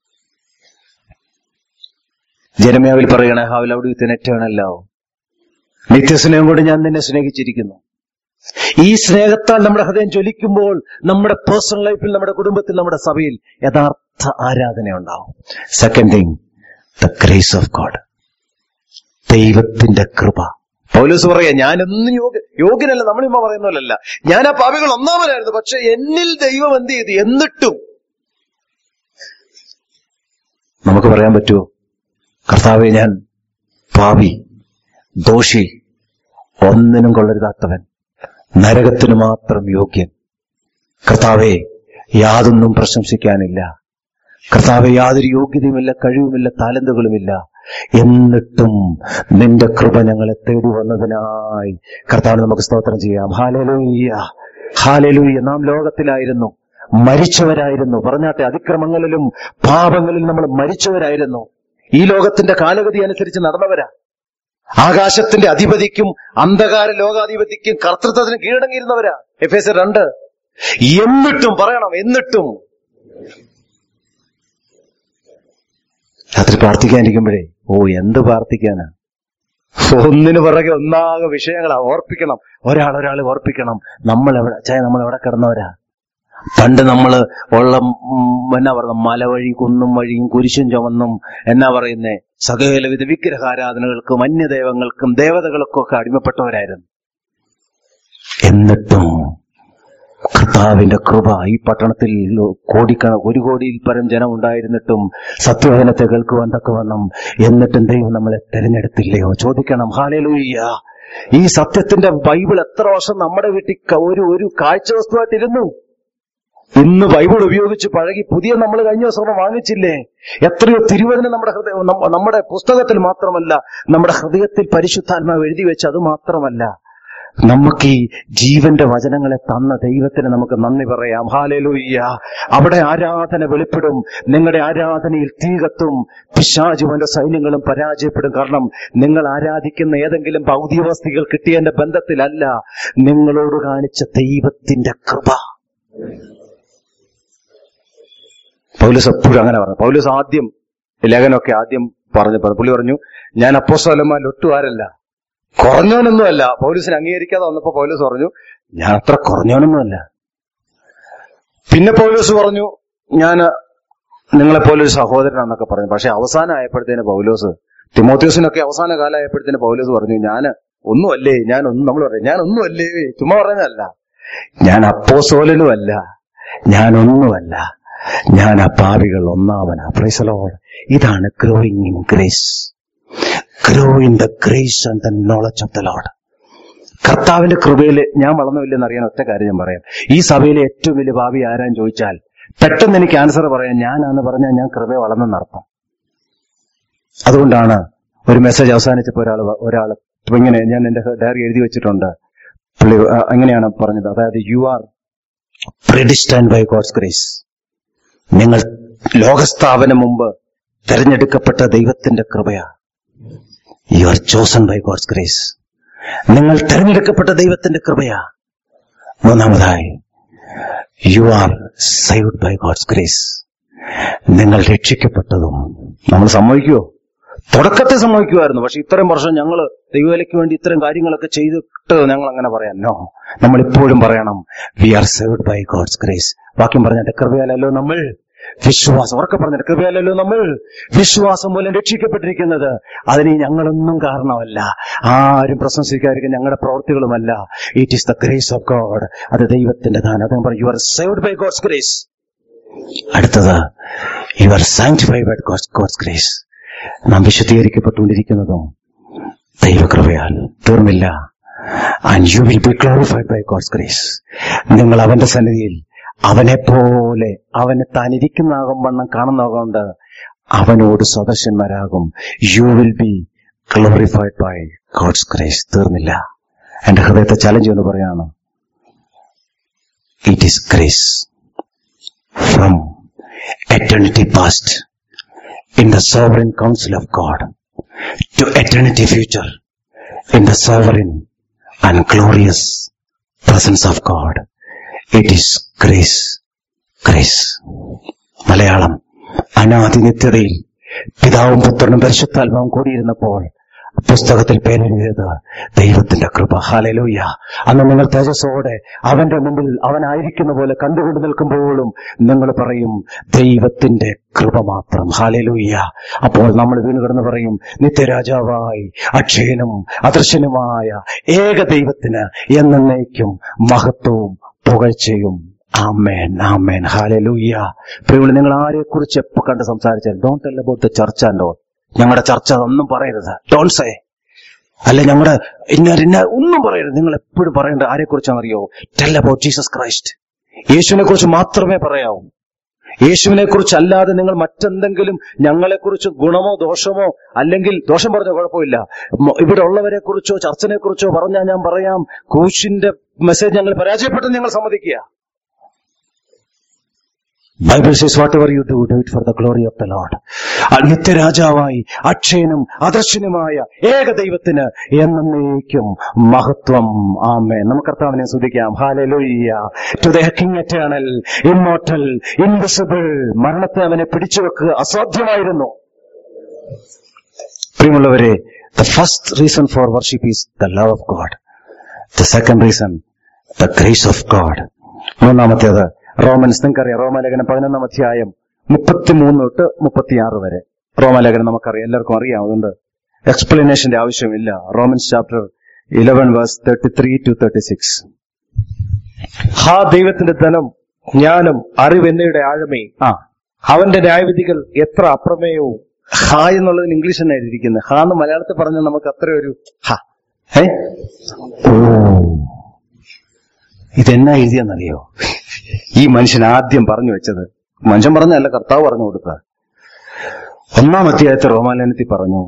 ജനമയാവിൽ പറയണേ ഹൗ ലവ് ഡു എറ്റേണല്ലോ നിത്യസ്നേഹം കൊണ്ട് ഞാൻ നിന്നെ സ്നേഹിച്ചിരിക്കുന്നു ഈ സ്നേഹത്താൽ നമ്മുടെ ഹൃദയം ജ്വലിക്കുമ്പോൾ നമ്മുടെ പേഴ്സണൽ ലൈഫിൽ നമ്മുടെ കുടുംബത്തിൽ നമ്മുടെ സഭയിൽ യഥാർത്ഥ ആരാധന ഉണ്ടാവും second thing the grace of God ദൈവത്തിന്റെ കൃപ പൗലോസ് പറയാ ഞാനൊന്നും യോഗ്യ യോഗ്യനല്ല നമ്മളിമ്മ പറയുന്ന പോലല്ല ഞാൻ ആ പാപികൾ ഒന്നാമനായിരുന്നു പക്ഷെ എന്നിൽ ദൈവം എന്ത് ചെയ്തു എന്നിട്ടും നമുക്ക് പറയാൻ പറ്റുമോ കർത്താവെ ഞാൻ പാപി ദോഷി ഒന്നിനും കൊള്ളരുതാത്തവൻ നരകത്തിന് മാത്രം യോഗ്യൻ കർത്താവെ യാതൊന്നും പ്രശംസിക്കാനില്ല കർത്താവെ യാതൊരു യോഗ്യതയുമില്ല കഴിവുമില്ല താലന്തുകളുമില്ല എന്നിട്ടും നിന്റെ കൃപ ഞങ്ങളെ തേടി വന്നതിനായി കർത്താവിന് നമുക്ക് സ്തോത്രം ചെയ്യാം ഹാലലൂയ്യ ഹാലലൂയ്യ നാം ലോകത്തിലായിരുന്നു മരിച്ചവരായിരുന്നു പറഞ്ഞാട്ടെ അതിക്രമങ്ങളിലും പാപങ്ങളിലും നമ്മൾ മരിച്ചവരായിരുന്നു ഈ ലോകത്തിന്റെ കാലഗതി അനുസരിച്ച് നടന്നവരാ ആകാശത്തിന്റെ അധിപതിക്കും അന്ധകാര ലോകാധിപതിക്കും കർത്തൃത്വത്തിന് കീഴടങ്ങിയിരുന്നവരാ എഫ് എസ് രണ്ട് എന്നിട്ടും പറയണം എന്നിട്ടും രാത്രി പ്രാർത്ഥിക്കാനിരിക്കുമ്പോഴേ ഓ എന്ത് പ്രാർത്ഥിക്കാനാ ഒന്നിനു പുറകെ ഒന്നാകെ വിഷയങ്ങളാ ഓർപ്പിക്കണം ഒരാൾ ഒരാൾ ഓർപ്പിക്കണം നമ്മൾ എവിടെ ചായ നമ്മൾ എവിടെ കിടന്നവരാ പണ്ട് നമ്മള് ഉള്ള ഉം, എന്നാ പറയുക മലവഴി കുന്നും വഴിയും കുരിശും ചുമന്നും എന്നാ പറയുന്നേ സകലവിധ വിഗ്രഹാരാധനകൾക്കും അന്യദൈവങ്ങൾക്കും ദേവതകൾക്കും ഒക്കെ അടിമപ്പെട്ടവരായിരുന്നു എന്നിട്ടും കർത്താവിന്റെ കൃപ ഈ പട്ടണത്തിൽ കോടിക്കണ ഒരു കോടിയിൽ പരം ജനം ഉണ്ടായിരുന്നിട്ടും സത്യവചനത്തെ കേൾക്കുവാൻ തക്കവണ്ണം എന്നിട്ടും ദൈവം നമ്മളെ തെരഞ്ഞെടുത്തില്ലയോ ചോദിക്കണം ഹാലലൂയ്യ ഈ സത്യത്തിന്റെ ബൈബിൾ എത്ര വർഷം നമ്മുടെ വീട്ടിൽ ക- ഒരു ഒരു കാഴ്ച വസ്തുവായിട്ടിരുന്നു ഇന്ന് ബൈബിൾ ഉപയോഗിച്ച് പഴകി പുതിയ നമ്മൾ കഴിഞ്ഞ ദിവസം വാങ്ങിച്ചില്ലേ എത്രയോ തിരുവചനം നമ്മുടെ ഹൃദയം നമ്മ- നമ്മുടെ പുസ്തകത്തിൽ മാത്രമല്ല നമ്മുടെ ഹൃദയത്തിൽ പരിശുദ്ധാത്മാവ് എഴുതി വെച്ച് അത് മാത്രമല്ല നമുക്ക് ഈ ജീവന്റെ വചനങ്ങളെ തന്ന ദൈവത്തിന് നമുക്ക് നന്ദി പറയാം ഹാലലൂയ്യ അവിടെ ആരാധന വെളിപ്പെടും നിങ്ങളുടെ ആരാധനയിൽ തീ കത്തും പിശാചുവന്റെ സൈന്യങ്ങളും പരാജയപ്പെടും കാരണം നിങ്ങൾ ആരാധിക്കുന്ന ഏതെങ്കിലും ഭൗതിക വസ്തുക്കൾ കിട്ടിയതിന്റെ ബന്ധത്തിലല്ല നിങ്ങളോട് കാണിച്ച ദൈവത്തിന്റെ കൃപ പൗലൂസ് എപ്പോഴും അങ്ങനെ പറഞ്ഞു പൗലൂസ് ആദ്യം ഈ ലേഖനമൊക്കെ ആദ്യം പറഞ്ഞു പുള്ളി പറഞ്ഞു ഞാൻ അപ്പോസ്തലന്മാരിൽ ഒട്ടും ആരല്ല കുറഞ്ഞവനൊന്നുമല്ല പൗലൂസിനെ അംഗീകരിക്കാതെ വന്നപ്പോ പൗലൂസ് പറഞ്ഞു ഞാൻ അത്ര കുറഞ്ഞവനൊന്നുമല്ല പിന്നെ പൗലൂസ് പറഞ്ഞു ഞാൻ നിങ്ങളെപ്പോലെ ഒരു സഹോദരനാന്നൊക്കെ പറഞ്ഞു പക്ഷെ അവസാനം ആയപ്പോഴത്തേന് പൗലോസ് തിമോത്യോസിനൊക്കെ അവസാന കാലം ആയപ്പോഴത്തേന് പൗലോസ് പറഞ്ഞു ഞാൻ ഒന്നുമല്ലേ ഞാൻ ഒന്നും നമ്മൾ പറയും ഞാൻ ഒന്നുമല്ലേ ചുമ്മാ പറഞ്ഞതല്ല ഞാൻ അപ്പോസോലനുമല്ല ഞാനൊന്നുമല്ല ഞാൻ ആ പാവികൾ ഒന്നാമനാ പ്രൈസലോട് ഇതാണ് growing in grace grow in the grace and the knowledge of the lord കർത്താവിന്റെ കൃപയിൽ ഞാൻ വളർന്നില്ലെന്ന് അറിയാൻ ഒറ്റ കാര്യം ഞാൻ പറയാം ഈ സഭയിലെ ഏറ്റവും വലിയ ഭാവി ആരാന്ന് ചോദിച്ചാൽ പെട്ടെന്ന് എനിക്ക് ആൻസർ പറയാം ഞാനാന്ന് പറഞ്ഞാൽ ഞാൻ കൃപ വളർന്നെന്നർത്ഥം അതുകൊണ്ടാണ് ഒരു മെസ്സേജ് അവസാനിച്ചപ്പോൾ ഒരാൾ ഒരാൾ ഇങ്ങനെ ഞാൻ എന്റെ ഡയറി എഴുതി വെച്ചിട്ടുണ്ട് പുള്ളി ആ, അങ്ങനെയാണ് പറഞ്ഞത് അതായത് you are predestined by God's grace നിങ്ങൾ ലോകസ്ഥാപനം മുമ്പ് തെരഞ്ഞെടുക്കപ്പെട്ട ദൈവത്തിന്റെ കൃപയാ you are chosen by God's grace നിങ്ങൾ തെരഞ്ഞെടുക്കപ്പെട്ട ദൈവത്തിന്റെ കൃപയാ മൂന്നാമതായി you are saved by God's grace നിങ്ങൾ രക്ഷിക്കപ്പെട്ടതും നമ്മൾ സമ്മതിക്കുമോ തുടക്കത്തെ സമ്മതിക്കുമായിരുന്നു പക്ഷെ ഇത്രയും വർഷം ഞങ്ങൾ ദൈവവിലയ്ക്ക് വേണ്ടി ഇത്തരം കാര്യങ്ങളൊക്കെ ചെയ്തിട്ട് ഞങ്ങൾ അങ്ങനെ പറയാൻ നോ നമ്മൾ ഇപ്പോഴും പറയണം we are saved by God's grace വാക്യം പറഞ്ഞിട്ട് കൃപയാലല്ലോ നമ്മൾ വിശ്വാസം ഉറക്കെ പറഞ്ഞിട്ട് കൃപയല്ലല്ലോ നമ്മൾ വിശ്വാസം മൂലം രക്ഷിക്കപ്പെട്ടിരിക്കുന്നത് അതിന് ഞങ്ങളൊന്നും കാരണമല്ല ആരും പ്രശംസിക്കാതിരിക്കും ഞങ്ങളുടെ പ്രവൃത്തികളുമല്ല it is the grace of God അത് ദൈവത്തിന്റെ ദാനം അദ്ദേഹം പറഞ്ഞു you are saved by God's grace അടുത്തത് you are sanctified by God's God's grace നാം വിശുദ്ധീകരിക്കപ്പെട്ടുകൊണ്ടിരിക്കുന്നതും ദൈവകൃപയാൽ തീർന്നില്ല and you will be glorified by God's grace നിങ്ങൾ അവന്റെ സന്നിധിയിൽ അവനെ പോലെ അവനെ താൻ ഇരിക്കുന്നാകും വണ്ണം കാണുന്നതുകൊണ്ട് അവനോട് സദസ്യന്മാരാകും you will be glorified by God's grace തീർന്നില്ല എന്റെ ഹൃദയത്തെ ചലഞ്ച് എന്ന് പറയാണ് it is grace from eternity past in the sovereign counsel of God to eternity future in the sovereign and glorious presence of God. It is grace. Grace. Malayalam അനാദി നിത്യതയിൽ പിതാവും പുത്രനും പരിശുദ്ധാത്മാവും കൂടിയിരുന്നപ്പോൾ പുസ്തകത്തിൽ പേരെഴുതിയത് ദൈവത്തിന്റെ കൃപ ഹാലലൂയ അന്ന് നിങ്ങൾ തേജസ്സോടെ അവന്റെ മുമ്പിൽ അവനായിരിക്കുന്ന പോലെ കണ്ടുകൊണ്ട് നിൽക്കുമ്പോഴും നിങ്ങൾ പറയും ദൈവത്തിന്റെ കൃപ മാത്രം ഹാലലൂയ അപ്പോൾ നമ്മൾ വീണ് കിടന്ന് പറയും നിത്യരാജാവായി അക്ഷയനും അദർശനുമായ ഏക ദൈവത്തിന് എന്നേക്കും മഹത്വവും പുകഴ്ചയും ആമേൻ ആമേൻ ഹാലലൂയ പ്രിയമുള്ള നിങ്ങൾ ആരെക്കുറിച്ച് എപ്പോ കണ്ട് സംസാരിച്ചാൽ don't tell about the church and all ഞങ്ങളുടെ ചർച്ച അതൊന്നും പറയരുത് ഡോൺ സേ അല്ലെ ഞങ്ങളുടെ ഇന്ന ഇന്ന ഒന്നും പറയരുത് നിങ്ങൾ എപ്പോഴും പറയേണ്ടത് ആരെക്കുറിച്ചാണെന്നറിയോ ടെൽ അബൌട്ട് ജീസസ് ക്രൈസ്റ്റ് യേശുവിനെ കുറിച്ച് മാത്രമേ പറയാവൂ യേശുവിനെ കുറിച്ച് അല്ലാതെ നിങ്ങൾ മറ്റെന്തെങ്കിലും ഞങ്ങളെക്കുറിച്ച് ഗുണമോ ദോഷമോ അല്ലെങ്കിൽ ദോഷം പറഞ്ഞ കുഴപ്പമില്ല മ- ഇവിടെ ഉള്ളവരെ കുറിച്ചോ ചർച്ചിനെ കുറിച്ചോ പറഞ്ഞാൽ ഞാൻ പറയാം ക്രൂശിന്റെ മെസ്സേജ് ഞങ്ങൾ പരാജയപ്പെട്ടെന്ന് ഞങ്ങൾ സമ്മതിക്കുക Bible says whatever you do do it for the glory of the lord നിത്യരാജാവായി അക്ഷയനും അദർശനുമായ ഏക ദൈവത്തിന് എന്നേക്കും മഹത്വം ആമേ നമുക്ക് കർത്താവിനെ സ്തുതിക്കാം hallelujah to the king eternal immortal invisible മരണത്തെ അവനെ പിടിച്ചു വെക്കുക അസാധ്യമായിരുന്നു പ്രിയമുള്ളവരെ the first reason for worship is the love of God the second reason the grace of God മൂന്നാമത്തേത് റോമൻസ് നിങ്ങൾക്കറിയാം റോമാലേഖനം പതിനൊന്നാം അധ്യായം മുപ്പത്തിമൂന്ന് തൊട്ട് മുപ്പത്തിയാറ് വരെ റോമാലേഖനം നമുക്കറിയാം എല്ലാവർക്കും അറിയാം അതുകൊണ്ട് എക്സ്പ്ലനേഷന്റെ ആവശ്യമില്ല Romans chapter eleven verse thirty three to thirty six ഹാ ദൈവത്തിന്റെ ധനം ജ്ഞാനം അറിവ് എന്നിവയുടെ ആഴമേ ആ അവന്റെ ന്യായവിധികൾ എത്ര അപ്രമേയവും ഹ എന്നുള്ളതിന് ഇംഗ്ലീഷ് തന്നെ എഴുതിയിരിക്കുന്നത് ഹ എന്ന് മലയാളത്തിൽ പറഞ്ഞാൽ നമുക്ക് അത്ര ഒരു ഹ ഏ ഓ ഇതെന്നാ എഴുതിയെന്നറിയോ ഈ മനുഷ്യൻ ആദ്യം പറഞ്ഞു വെച്ചത് മനുഷ്യൻ പറഞ്ഞല്ല കർത്താവ് പറഞ്ഞു കൊടുത്ത ഒന്നാം അധ്യായത്തെ റോമാലയനത്തിൽ പറഞ്ഞു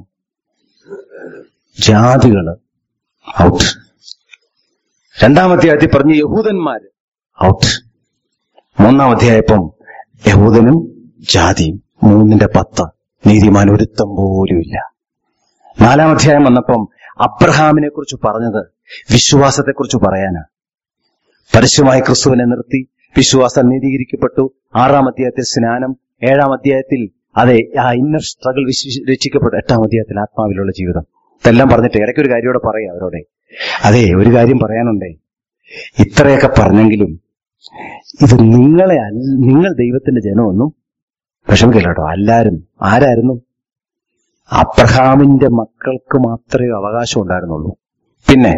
ജാതികള് ഔട്ട് രണ്ടാം അധ്യായത്തിൽ പറഞ്ഞു യഹൂദന്മാര് ഔട്ട് മൂന്നാം അധ്യായപ്പം യഹൂദനും ജാതിയും മൂന്നിന്റെ പത്ത് നീതിമാൻ ഒരുത്തം പോലുമില്ല നാലാം അധ്യായം വന്നപ്പം അബ്രഹാമിനെ കുറിച്ച് പറഞ്ഞത് വിശ്വാസത്തെക്കുറിച്ച് പറയാനാ പരസ്യമായി ക്രിസ്തുവിനെ നിർത്തി വിശ്വാസം നീതീകരിക്കപ്പെട്ടു ആറാം അധ്യായത്തിൽ സ്നാനം ഏഴാം അധ്യായത്തിൽ അതെ ആ ഇന്നർ സ്ട്രഗിൾ രക്ഷിക്കപ്പെട്ടു എട്ടാം അധ്യായത്തിൽ ആത്മാവിലുള്ള ജീവിതം ഇതെല്ലാം പറഞ്ഞിട്ട് ഇടയ്ക്ക് ഒരു കാര്യം കൂടെ പറയാം അവരോടെ അതെ ഒരു കാര്യം പറയാനുണ്ടേ ഇത്രയൊക്കെ പറഞ്ഞെങ്കിലും ഇത് നിങ്ങളെ അല്ല- നിങ്ങൾ ദൈവത്തിന്റെ ജനമൊന്നും വിഷമിക്കില്ല കേട്ടോ അല്ലാരും ആരായിരുന്നു അബ്രഹാമിന്റെ മക്കൾക്ക് മാത്രമേ അവകാശം ഉണ്ടായിരുന്നുള്ളൂ പിന്നെ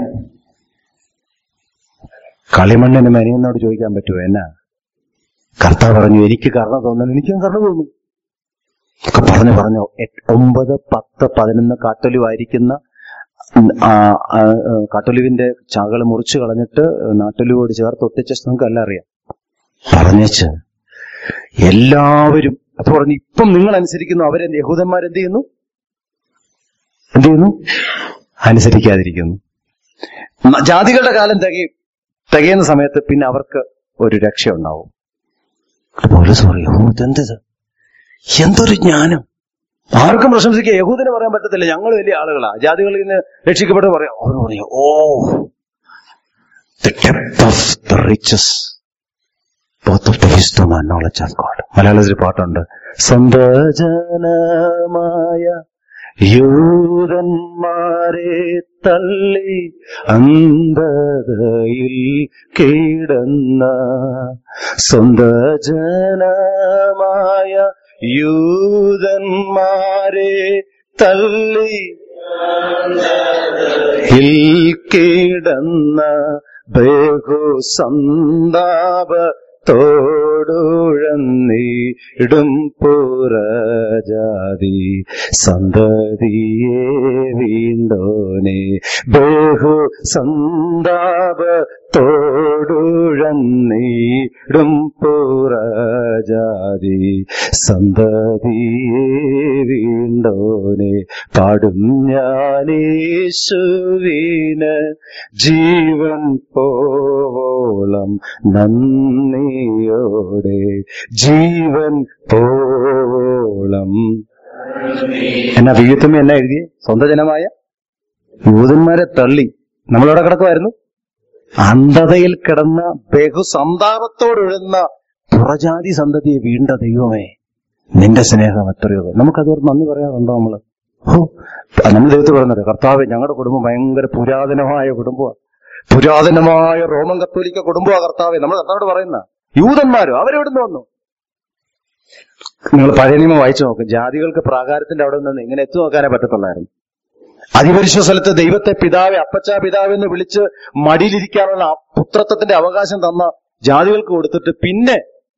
കളിമണ്ണിന് മെനിയെന്നോട് ചോദിക്കാൻ പറ്റുമോ എന്നാ കർത്താവ് പറഞ്ഞു എനിക്ക് കർണ തോന്നുന്നു എനിക്കും കർണ തോന്നുന്നു ഒക്കെ പറഞ്ഞു പറഞ്ഞു എട്ട്- ഒമ്പത് പത്ത് പതിനൊന്ന് കാട്ടൊലിവായിരിക്കുന്ന ആ, ആ, ആ, കാട്ടൊലിവിന്റെ ചാകള് മുറിച്ചു കളഞ്ഞിട്ട് നാട്ടൊലിവോട് ചേർത്ത് ഒട്ടിച്ച നമുക്ക് എല്ലാം അറിയാം പറഞ്ഞേച്ച് എല്ലാവരും അപ്പൊ പറഞ്ഞു ഇപ്പം നിങ്ങൾ അനുസരിക്കുന്നു അവരെ യഹൂദന്മാരെന്ത് ചെയ്യുന്നു എന്ത് ചെയ്യുന്നു അനുസരിക്കാതിരിക്കുന്നു മ- ജാതികളുടെ കാലം തികയും തികയുന്ന സമയത്ത് പിന്നെ അവർക്ക് ഒരു രക്ഷ ഉണ്ടാവും പോലീസ് പറയും "ഓ, ഇതെന്തത് എന്തൊരു ജ്ഞാനം ആർക്കും പ്രശംസിക്കുക യഹൂദിനെ പറയാൻ പറ്റത്തില്ല ഞങ്ങൾ വലിയ ആളുകളാ ജാതികളിൽ നിന്ന് രക്ഷിക്കപ്പെട്ട് പറയാം അവർ പറയും O the depth of the riches both of the wisdom and knowledge of God മലയാളത്തിൽ പാട്ടുണ്ട് സന്തോജനമായ യൂതന്മാരെ തള്ളി അന്ധതയിൽ കീടന്ന സ്വന്ത ജനമായ യൂതന്മാരെ തള്ളി ിൽ കിടന്ന ബഹു സന്താപത്തോടുഴന്നിടും പുറജാതി സന്തതിയെ വീണ്ടോനെ ബഹു സന്താപത്തോടുഴന്നിടും പുറജാതി സന്തതിയെ വീണ്ടോനെ പാടും ഞാനേശുവിന് ജീവൻ പോവോളം നന്ദിയോടെ ജീവൻ പോവോളം എന്നാ വീഴ്ത്തുമ്പോ എന്നാ എഴുതിയേ സ്വന്തം ജനമായ യൂതന്മാരെ തള്ളി നമ്മളവിടെ കിടക്കുമായിരുന്നു അന്ധതയിൽ കിടന്ന ബഹുസന്താപത്തോടൊഴുന്ന പുറജാതി സന്തതിയെ വീണ്ട ദൈവമേ നിന്റെ സ്നേഹം എത്രയോ നമുക്കത് നന്ദി പറയാറുണ്ടോ നമ്മള് ഓ നമ്മൾ ദൈവത്തിൽ പറയുന്നത് കർത്താവ് ഞങ്ങളുടെ കുടുംബം ഭയങ്കര പുരാതനമായ കുടുംബമാണ് പുരാതനമായ റോമൻ കത്തോലിക്ക കുടുംബമാ കർത്താവെ നമ്മൾ കർത്താവോട് പറയുന്ന യൂതന്മാരോ അവരെവിടുന്ന് വന്നു നിങ്ങൾ പഴയ നിയമം വായിച്ചു നോക്കും ജാതികൾക്ക് പ്രാകാരത്തിന്റെ അവിടെ നിന്ന് ഇങ്ങനെ എത്തി നോക്കാനേ പറ്റത്തുള്ളായിരുന്നു അതിപരിശ സ്ഥലത്ത് ദൈവത്തെ പിതാവെ അപ്പച്ച പിതാവെന്ന് വിളിച്ച് മടിയിലിരിക്കാനുള്ള ആ പുത്രത്വത്തിന്റെ അവകാശം തന്ന ജാതികൾക്ക് കൊടുത്തിട്ട് പിന്നെ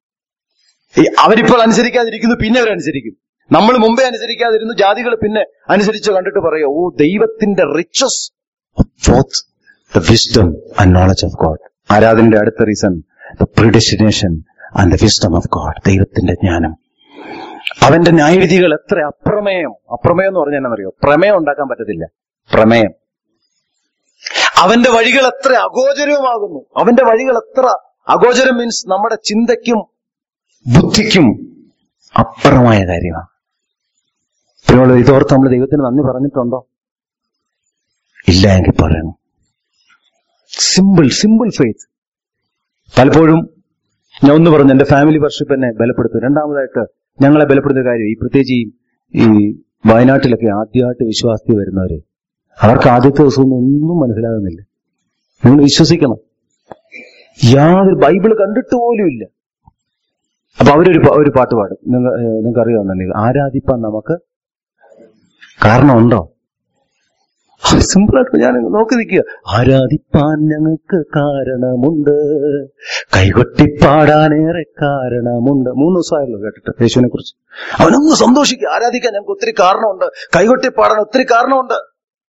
ഈ അവരിപ്പോൾ അനുസരിക്കാതിരിക്കുന്നു പിന്നെ അവരനുസരിക്കും നമ്മൾ മുമ്പേ അനുസരിക്കാതിരുന്നു ജാതികൾ പിന്നെ അനുസരിച്ച് കണ്ടിട്ട് പറയോ ഓ ദൈവത്തിന്റെ riches forth the wisdom and knowledge of God ആരാധനയുടെ അടുത്ത reason the predestination and the wisdom of God ദൈവത്തിന്റെ ജ്ഞാനം അവന്റെ ന്യായവിധികൾ എത്ര അപ്രമേയം അപ്രമേയം എന്ന് പറഞ്ഞാൽ എന്നറിയോ പ്രമേയം ഉണ്ടാക്കാൻ പറ്റത്തില്ല പ്രമേയം അവന്റെ വഴികൾ എത്ര അഗോചരവുമാകുന്നു അവന്റെ വഴികൾ എത്ര അഗോചരം മീൻസ് നമ്മുടെ ചിന്തയ്ക്കും ബുദ്ധിക്കും അപ്പുറമായ കാര്യമാണ് പ്രിയമുള്ള ഇതോർത്ത് നമ്മൾ ദൈവത്തിന് നന്ദി പറഞ്ഞിട്ടുണ്ടോ ഇല്ല എങ്കിൽ പറയണം സിമ്പിൾ സിമ്പിൾ ഫെയ്ത്ത് പലപ്പോഴും ഞാൻ ഒന്ന് പറഞ്ഞു എന്റെ ഫാമിലി വർഷിപ്പ് എന്നെ ബലപ്പെടുത്തും രണ്ടാമതായിട്ട് ഞങ്ങളെ ബലപ്പെടുത്തുന്ന കാര്യം ഈ പ്രത്യേകിച്ച് ഈ ഈ വയനാട്ടിലൊക്കെ ആദ്യമായിട്ട് വിശ്വാസത്തിൽ വരുന്നവരെ അവർക്ക് ആദ്യത്തെ ദിവസം ഒന്നും മനസ്സിലാകുന്നില്ല നിങ്ങൾ വിശ്വസിക്കണം യാതൊരു ബൈബിള് കണ്ടിട്ട് പോലും ഇല്ല അപ്പൊ അവരൊരു പ- ഒരു പാട്ട് പാടും നിങ്ങൾ നിങ്ങൾക്ക് അറിയാവുന്നുണ്ടെങ്കിൽ ആരാധിപ്പാൻ നമുക്ക് കാരണമുണ്ടോ സിമ്പിളായിട്ട് ഞാൻ നോക്കി നിൽക്കുക ആരാധിപ്പാൻ ഞങ്ങൾക്ക് കാരണമുണ്ട് കൈകൊട്ടിപ്പാടാനേറെ കാരണമുണ്ട് മൂന്ന് ദിവസമായല്ലോ കേട്ടിട്ട് യേശുവിനെ കുറിച്ച് അവനൊന്ന് സന്തോഷിക്കുക ആരാധിക്കാൻ ഞങ്ങൾക്ക് ഒത്തിരി കാരണമുണ്ട് കൈകൊട്ടിപ്പാടാൻ ഒത്തിരി കാരണമുണ്ട്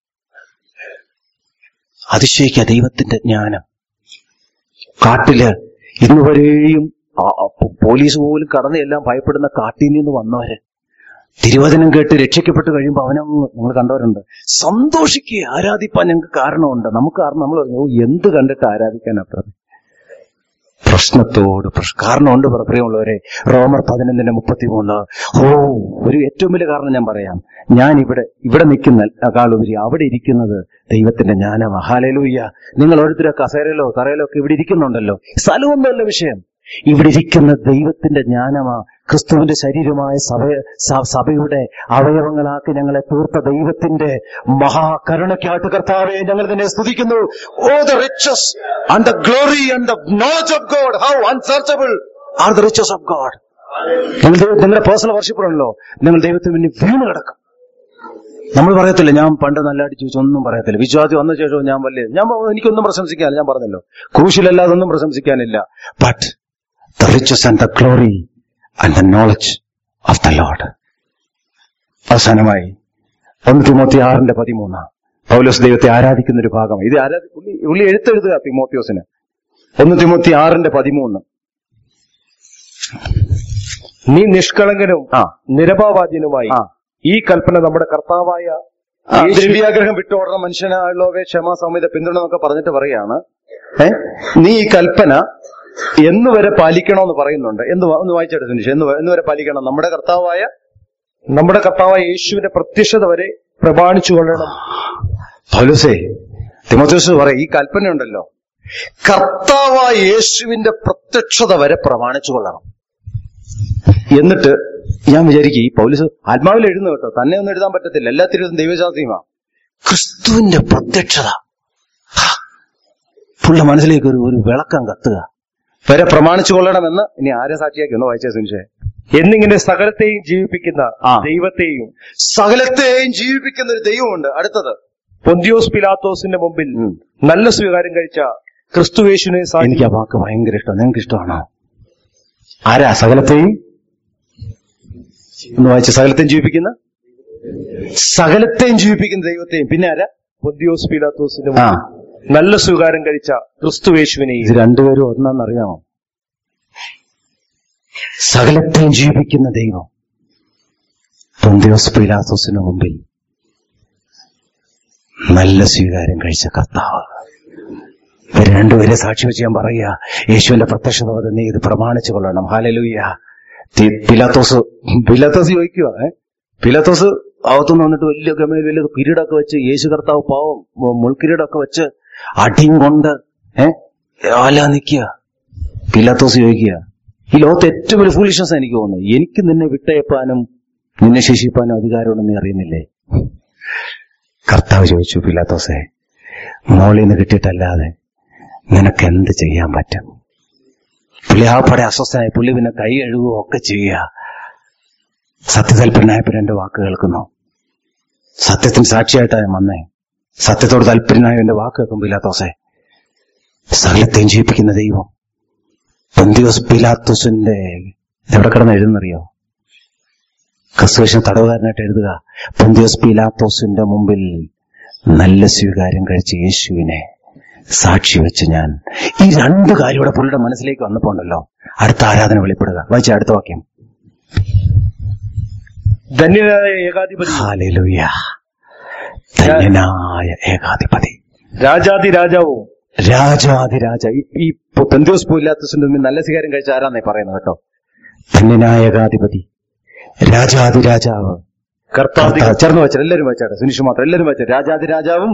അതിശയിക്കുക ദൈവത്തിന്റെ ജ്ഞാനം കാട്ടില് ഇന്നുവരെയും ആ- ആ പോ- പോലീസ് പോലും കടന്ന് എല്ലാം ഭയപ്പെടുന്ന കാട്ടിൽ നിന്ന് വന്നവര് തിരുവചനം കേട്ട് രക്ഷിക്കപ്പെട്ട് കഴിയുമ്പോൾ അവനങ്ങ് നിങ്ങൾ കണ്ടവരുണ്ട് സന്തോഷിക്കുക ആരാധിപ്പാൻ ഞങ്ങൾക്ക് കാരണമുണ്ട് നമുക്ക് കാരണം നമ്മൾ പറഞ്ഞു, ഓ എന്ത് കണ്ടിട്ട് ആരാധിക്കാൻ അപ്പുറം പ്രശ്നത്തോട് പ്രശ്- കാരണമുണ്ട് പ്ര- പ്രിയമുള്ളവരെ റോമർ പതിനൊന്നിന്റെ മുപ്പത്തിമൂന്ന് ഓ ഒരു ഏറ്റവും വലിയ കാരണം ഞാൻ പറയാം ഞാൻ ഇവിടെ ഇവിടെ നിൽക്കുന്ന കാളുപരി അവിടെ ഇരിക്കുന്നത് ദൈവത്തിന്റെ ജ്ഞാനമാ ഹാലലൂയ്യ നിങ്ങൾ ഓരോരുത്തരോ കസേരയിലോ തറയിലോ ഒക്കെ ഇവിടെ ഇരിക്കുന്നുണ്ടല്ലോ സ്ഥലമൊന്നുമല്ല വിഷയം ഇവിടെ ഇരിക്കുന്ന ദൈവത്തിന്റെ ജ്ഞാനമാ ക്രിസ്തുവിന്റെ ശരീരമായ സഭ സ- സഭയുടെ അവയവങ്ങളാക്കി ഞങ്ങളെ തീർത്ത ദൈവത്തിന്റെ മഹാകരുണയ്ക്കായിട്ട് കർത്താവെ ഞങ്ങൾ തന്നെ സ്തുതിക്കുന്നു O the riches and the glory and the knowledge of God how unsearchable are the riches of God നിങ്ങൾ ദൈവം- നിങ്ങളുടെ പേഴ്സണൽ വർഷിപ്പുണ്ടല്ലോ നിങ്ങൾ ദൈവത്തിന് മുന്നിൽ വീണ് കിടക്കും നമ്മൾ പറയത്തില്ല ഞാൻ പണ്ട് നല്ല അടിച്ചു വെച്ചു ഒന്നും പറയത്തില്ല വിശ്വാസി വന്ന ശേഷം ഞാൻ വലിയ ഞാൻ എനിക്കൊന്നും പ്രശംസിക്കാനില്ല ഞാൻ പറഞ്ഞല്ലോ ക്രൂശിലല്ലാതെ ഒന്നും പ്രശംസിക്കാനില്ല but the riches and the glory and the knowledge of the lord അവസാനമായി ഒന്ന് തിമോത്തി ആറിന്റെ പതിമൂന്ന് പൗലോസ് ദൈവത്തെ ആരാധിക്കുന്ന ഒരു ഭാഗം ഇത് ആരാധി പുള്ളി പുള്ളി എഴുത്തെഴുതുക തിമോത്തിയോസിന് ഒന്ന് തിമോത്തി ആറിന്റെ പതിമൂന്ന് നീ നിഷ്കളങ്കനും ആ നിരപാവാദ്യനുമായി ആ. ഈ കൽപ്പന നമ്മുടെ കർത്താവായ ആ, യേശു- ദ്രവ്യാഗ്രഹം വിട്ടോടുന്ന മനുഷ്യനായുള്ളവയെ ക്ഷമ സംഹിത പിന്തുണ എന്നൊക്കെ പറഞ്ഞിട്ട് പറയാണ് ഏ നീ ഈ കൽപ്പന എന്ന് വരെ പാലിക്കണമെന്ന് പറയുന്നുണ്ട് എന്ന് വാ- ഒന്ന് വായിച്ചെടുത്ത നിമിഷം എന്ന് വ- എന്ന് വരെ പാലിക്കണം നമ്മുടെ കർത്താവായ നമ്മുടെ കർത്താവായ യേശുവിന്റെ പ്രത്യക്ഷത വരെ പ്രമാണിച്ചു കൊള്ളണം പൗലോസേ തിമോത്തോസ് പറയും ഈ കൽപ്പന ഉണ്ടല്ലോ കർത്താവായ യേശുവിന്റെ പ്രത്യക്ഷത വരെ പ്രമാണിച്ചു കൊള്ളണം എന്നിട്ട് ഞാൻ വിചാരിക്കും ഈ പൗലിസ് ആത്മാവിൽ എഴുതുന്നു കേട്ടോ തന്നെ ഒന്നും എഴുതാൻ പറ്റത്തില്ല എല്ലാത്തിനും ദൈവശാസ്ത്രീയമാ ക്രിസ്തുവിന്റെ പ്രത്യക്ഷത ഹാ. പുള്ള മനസ്സിലേക്ക് ഒരു ഒരു വിളക്കം കത്തുക വരെ പ്രമാണിച്ചു കൊള്ളണമെന്ന് ഇനി ആരെ സാക്ഷിയാക്കി ഒന്ന് വായിച്ച സുനിഷേ എന്നിങ്ങനെ സകലത്തെയും ജീവിപ്പിക്കുന്ന ആ. ദൈവത്തെയും സകലത്തെയും ജീവിപ്പിക്കുന്ന ഒരു ദൈവമുണ്ട് അടുത്തത് പൊന്തിയോസ് പിലാത്തോസിന്റെ മുമ്പിൽ ഉം. നല്ല സ്വീകാരം കഴിച്ച ക്രിസ്തുവേശുവിനെ സാക്ഷി എനിക്ക് ആ വാക്ക് ഭയങ്കര ഇഷ്ടം നിങ്ങൾക്ക് ഇഷ്ടമാണോ ആരാ സകലത്തെയും ഒന്ന് വായിച്ച സകലത്തെയും ജീവിപ്പിക്കുന്ന സകലത്തെയും ജീവിപ്പിക്കുന്ന ദൈവത്തെയും പിന്നെ ആരാ പൊന്തിയോസ് പിലാത്തോസിന്റെ ആ മുമ്പിൽ നല്ല സ്വീകാരം കഴിച്ച ക്രിസ്തുവേശുവിനെയും ഇത് രണ്ടുപേരും ഒന്നാന്നറിയാമോ സകലത്തെയും ജീവിപ്പിക്കുന്ന ദൈവം പൊന്തിയോസ് പീലാത്തോസിന് മുമ്പിൽ നല്ല സ്വീകാരം കഴിച്ച കർത്താവ് ഇവര് രണ്ടുപേരെ സാക്ഷി വെച്ച് ഞാൻ പറയുക യേശുവിന്റെ പ്രത്യക്ഷത പോലെ നീ ഇത് പ്രമാണിച്ചു കൊള്ളണം ഹാലലൂയ പിലാത്തോസ് പിലാത്തോസ് ചോദിക്കുക ഏ പിലാത്തോസ് അകത്തുനിന്ന് വന്നിട്ട് വലിയ ഗമയിൽ വലിയ കിരീടമൊക്കെ വെച്ച് യേശു കർത്താവ് പാവം മു- മുൾക്കിരീടമൊക്കെ വെച്ച് അടിയും കൊണ്ട് ഏ അല്ല നിൽക്കുക പിലാത്തോസ് ചോദിക്കുക ഈ ലോകത്ത് ഏറ്റവും വലിയ ഫൂളിഷ്നസ് എനിക്ക് തോന്നുന്നത് എനിക്ക് നിന്നെ വിട്ടയപ്പാനും നിന്നെ ശേഷിപ്പാനും അധികാരമുണ്ടെന്ന് നീ അറിയുന്നില്ലേ കർത്താവ് ചോദിച്ചു പിലാത്തോസെ മോളിൽ നിന്ന് കിട്ടിയിട്ടല്ലാതെ നിനക്ക് എന്ത് ചെയ്യാൻ പറ്റും പുള്ളി ആ പടെ അസ്വസ്ഥനായി പുള്ളി പിന്നെ കൈ എഴുകുകയോ ഒക്കെ ചെയ്യുക സത്യതാൽപരനായപ്പോൾ എന്റെ വാക്ക് കേൾക്കുന്നു സത്യത്തിന് സാക്ഷിയായിട്ടാണ് ഞാൻ വന്നേ സത്യത്തോട് താല്പര്യനായ എന്റെ വാക്ക് കേൾക്കും പിലാത്തോസെ സകലത്തെയും ജീവിപ്പിക്കുന്ന ദൈവം പൊന്തിയോസ് പിലാത്തോസിന്റെ എവിടെ കിടന്ന് എഴുതുന്നറിയോ ക്രിസ്തുവേഷൻ തടവുകാരനായിട്ട് എഴുതുക പൊന്തിയോസ് പിലാത്തോസിന്റെ മുമ്പിൽ നല്ല സ്വീകാര്യം കഴിച്ച യേശുവിനെ സാക്ഷി വെച്ച് ഞാൻ ഈ രണ്ട് കാര്യം ഇവിടെ പുള്ളിയുടെ മനസ്സിലേക്ക് വന്നപ്പോ ഉണ്ടല്ലോ അടുത്ത ആരാധന വെളിപ്പെടുക വായിച്ച അടുത്ത വാക്യം ധന്യനായ ഏകാധിപതി ഹാലലുയ ധന്യനായ ഏകാധിപതി രാജാതി രാജാവും രാജാതിരാജ ഈ- ഈ പെന്തോസ് പോയില്ലാത്തതിന്റെ മുമ്പിൽ നല്ല സ്വീകാര്യം കഴിച്ച ആരാന്നേ പറയുന്നത് കേട്ടോ ധന്യനായ ഏകാധിപതി രാജാതിരാജാവ് കർത്താതി കർത്താവ്. ചേർന്ന് വെച്ചാൽ എല്ലാവരും വെച്ചാട്ടെ സുനിഷ് മാത്രം എല്ലാവരും വെച്ചാൽ രാജാതിരാജാവും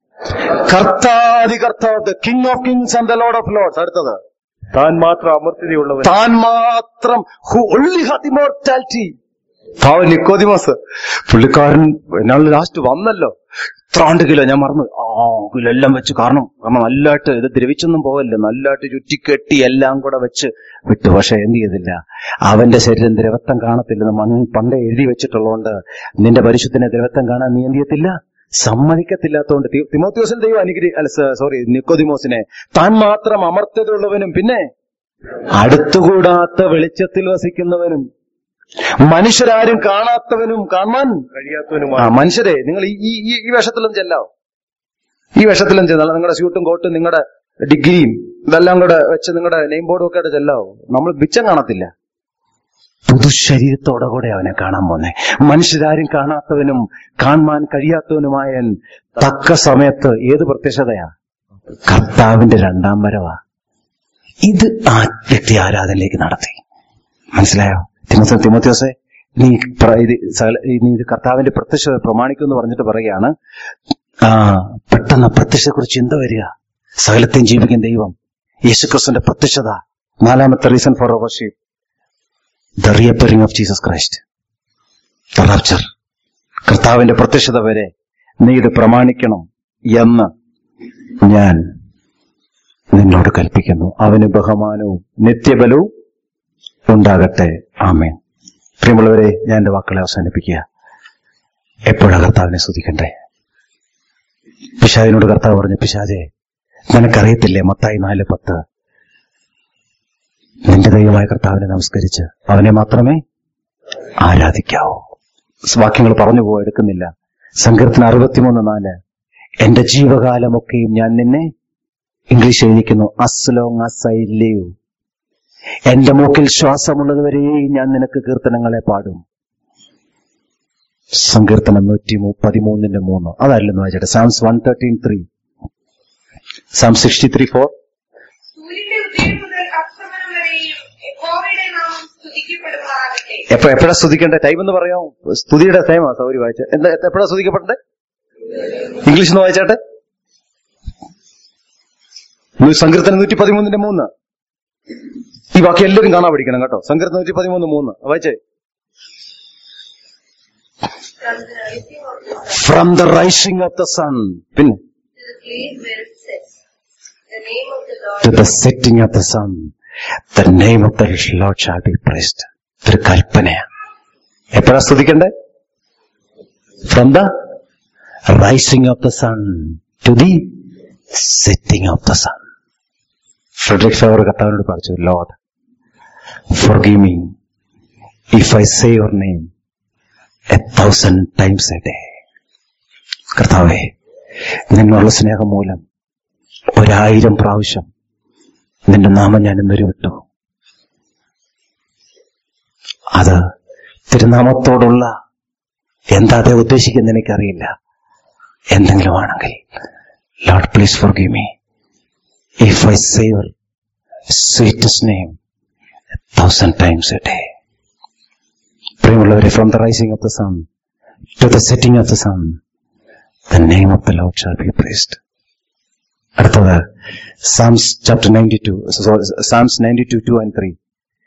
കർത്താതി കർത്താവ് the king of kings and the lord of lords അടുത്തത് താൻ മാത്രം അമർത്യതയുള്ളവൻ താൻ മാത്രം ഹു ഒള്ളി ഹാത്ത് ഇമോർട്ടാലിറ്റി പാവ നിക്കോദിമോസ് പുള്ളിക്കാരൻ എന്നാൽ ലാസ്റ്റ് വന്നല്ലോ ഇത്രാണ്ട് കിലോ ഞാൻ മറന്നു ആ കിലോ എല്ലാം വെച്ച് കാരണം കാരണം നല്ലതായിട്ട് ഇത് ദ്രവിച്ചൊന്നും പോവല്ലോ നല്ലതായിട്ട് ചുറ്റിക്കെട്ടി എല്ലാം കൂടെ വെച്ച് വിട്ടു പക്ഷെ എന്ത് ചെയ്തില്ല അവന്റെ ശരീരം ദ്രവത്വം കാണത്തില്ലെന്ന് മണ്ണ് പണ്ടേ എഴുതി വെച്ചിട്ടുള്ളതുകൊണ്ട് നിന്റെ പരിശുദ്ധനെ ദ്രവത്വം കാണാൻ നീ എന്ത് ചെയ്യത്തില്ല സമ്മതിക്കത്തില്ലാത്തതുകൊണ്ട് തി- തിമോത്തിയോസിന് ദൈവം അനുഗ്രഹി അല്ല സോറി നിക്കോദിമോസിനെ താൻ മാത്രം അമർത്യതയുള്ളവനും പിന്നെ അടുത്തുകൂടാത്ത വെളിച്ചത്തിൽ വസിക്കുന്നവനും മനുഷ്യരാരും കാണാത്തവനും കാണാൻ ആ കഴിയാത്തവനുമാണ് മനുഷ്യരെ നിങ്ങൾ ഈ ഈ- ഈ ഈ വേഷത്തിലും ചെല്ലാവോ ഈ വേഷത്തിലും ചെന്നാൽ നിങ്ങളുടെ സ്യൂട്ടും കോട്ടും നിങ്ങളുടെ ഡിഗ്രിയും ഇതെല്ലാം കൂടെ വെച്ച് നിങ്ങളുടെ നെയിം ബോർഡും ഒക്കെ ആയിട്ട് ചെല്ലാവോ നമ്മൾ മിച്ചം കാണത്തില്ല പുതുശരീരത്തോടെ കൂടെ അവനെ കാണാൻ പോന്നെ മനുഷ്യരാരും കാണാത്തവനും കാണാൻ കഴിയാത്തവനുമായ തക്ക സമയത്ത് ഏത് പ്രത്യക്ഷതയാ കർത്താവിന്റെ രണ്ടാം വരവാ ഇത് ആ വ്യക്തി ആരാധനയിലേക്ക് നടത്തി മനസ്സിലായോ തിമോത്തി തിമോത്യോസെ നീ പ്ര- ഇത് സകല- നീ ഇത് കർത്താവിന്റെ പ്രത്യക്ഷ പ്രമാണിക്കും എന്ന് പറഞ്ഞിട്ട് പറയുകയാണ് ആ പെട്ടെന്ന് പ്രത്യക്ഷത്തെക്കുറിച്ച് ചിന്ത വരിക സകലത്തെയും ജീവിക്കുന്ന ദൈവം യേശുക്രിസ്തുവിന്റെ പ്രത്യക്ഷത നാലാമത്തെ reason for worship the reappearing of Jesus Christ the rapture കർത്താവിന്റെ പ്രത്യക്ഷത വരെ നീ ഇത് പ്രമാണിക്കണം എന്ന് ഞാൻ നിന്നോട് കൽപ്പിക്കുന്നു അവന് ബഹുമാനവും നിത്യബലവും ഉണ്ടാകട്ടെ ആമേൻ പ്രിയമുള്ളവരെ ഞാൻ എന്റെ വാക്കുകളെ അവസാനിപ്പിക്കുക എപ്പോഴാ കർത്താവിനെ സ്തുതിക്കണ്ടേ പിശാദിനോട് കർത്താവ് പറഞ്ഞു പിശാജെ നിനക്കറിയത്തില്ലേ മത്തായി നാല് പത്ത് നിന്റെ ദൈവമായ കർത്താവിനെ നമസ്കരിച്ച് അവനെ മാത്രമേ ആരാധിക്കാവൂ വാക്യങ്ങൾ പറഞ്ഞു പോവാ എടുക്കുന്നില്ല സങ്കീർത്തന അറുപത്തിമൂന്ന് നാല് എന്റെ ജീവകാലമൊക്കെയും ഞാൻ നിന്നെ ഇംഗ്ലീഷ് എഴുതിക്കുന്നു as long as I live എന്റെ മൂക്കിൽ ശ്വാസമുള്ളതുവരെയും ഞാൻ നിനക്ക് കീർത്തനങ്ങളെ പാടും സങ്കീർത്തനം നൂറ്റി പതിമൂന്നിന്റെ മൂന്ന് അതല്ലെന്ന് വായിച്ചട്ടെ Psalms one thirteen three psalm sixty three four സൂര്യന്റെ ഉദയം മുതൽ അസ്തമനം വരെയും യഹോവയുടെ നാമം സ്തുതിക്കപ്പെടുമാറാകട്ടെ എപ്പോ എപ്പോഴാ സ്തുതിക്കേണ്ട ടൈം എന്ന് പറയാം സ്തുതിയുടെ ടൈമാ സൗരി വായിച്ച എന്താ എപ്പോഴാ സ്തുതിക്കപ്പെടണ്ടേ ഇംഗ്ലീഷ് ഒന്ന് വായിച്ചാട്ടെ നൂ- സങ്കീർത്തനം നൂറ്റി പതിമൂന്നിന്റെ മൂന്ന് ഈ വാക്യം എല്ലാവരും കാണാൻ പഠിക്കണം കേട്ടോ സങ്കീർത്തനം നൂറ്റി പതിമൂന്ന് മൂന്ന് വായിച്ചേ from the rising of the sun from the rising of the sun പിന്നെ to the place where it sets. The name of the Lord to the setting of the sun, the name of the Lord shall be praised. ഒരു കൽപ്പനയാണ് എപ്പോഴാ സ്തുതിക്കണ്ടേ from the rising of the sun to the setting of the sun Frederick Faber കർത്താവിനോട് പറഞ്ഞു lord forgive me if I say your name a thousand times a day കർത്താവേ നിന്നുള്ള സ്നേഹം മൂലം ഒരായിരം പ്രാവശ്യം നിന്റെ നാമം ഞാൻ ഇന്നൊരു വിട്ടു അത് തിരുനാമത്തോടുള്ള എന്താ അതേ ഉദ്ദേശിക്കുന്ന എനിക്കറിയില്ല എന്തെങ്കിലും ആണെങ്കിൽ lord please forgive me if I save sweetest name thousand times a day പ്രിയമുള്ളവരെ from the rising of the sun to the setting of the sun the name of the lord shall be praised അടുത്തത് Psalms chapter ninety two Psalms ninety two two and three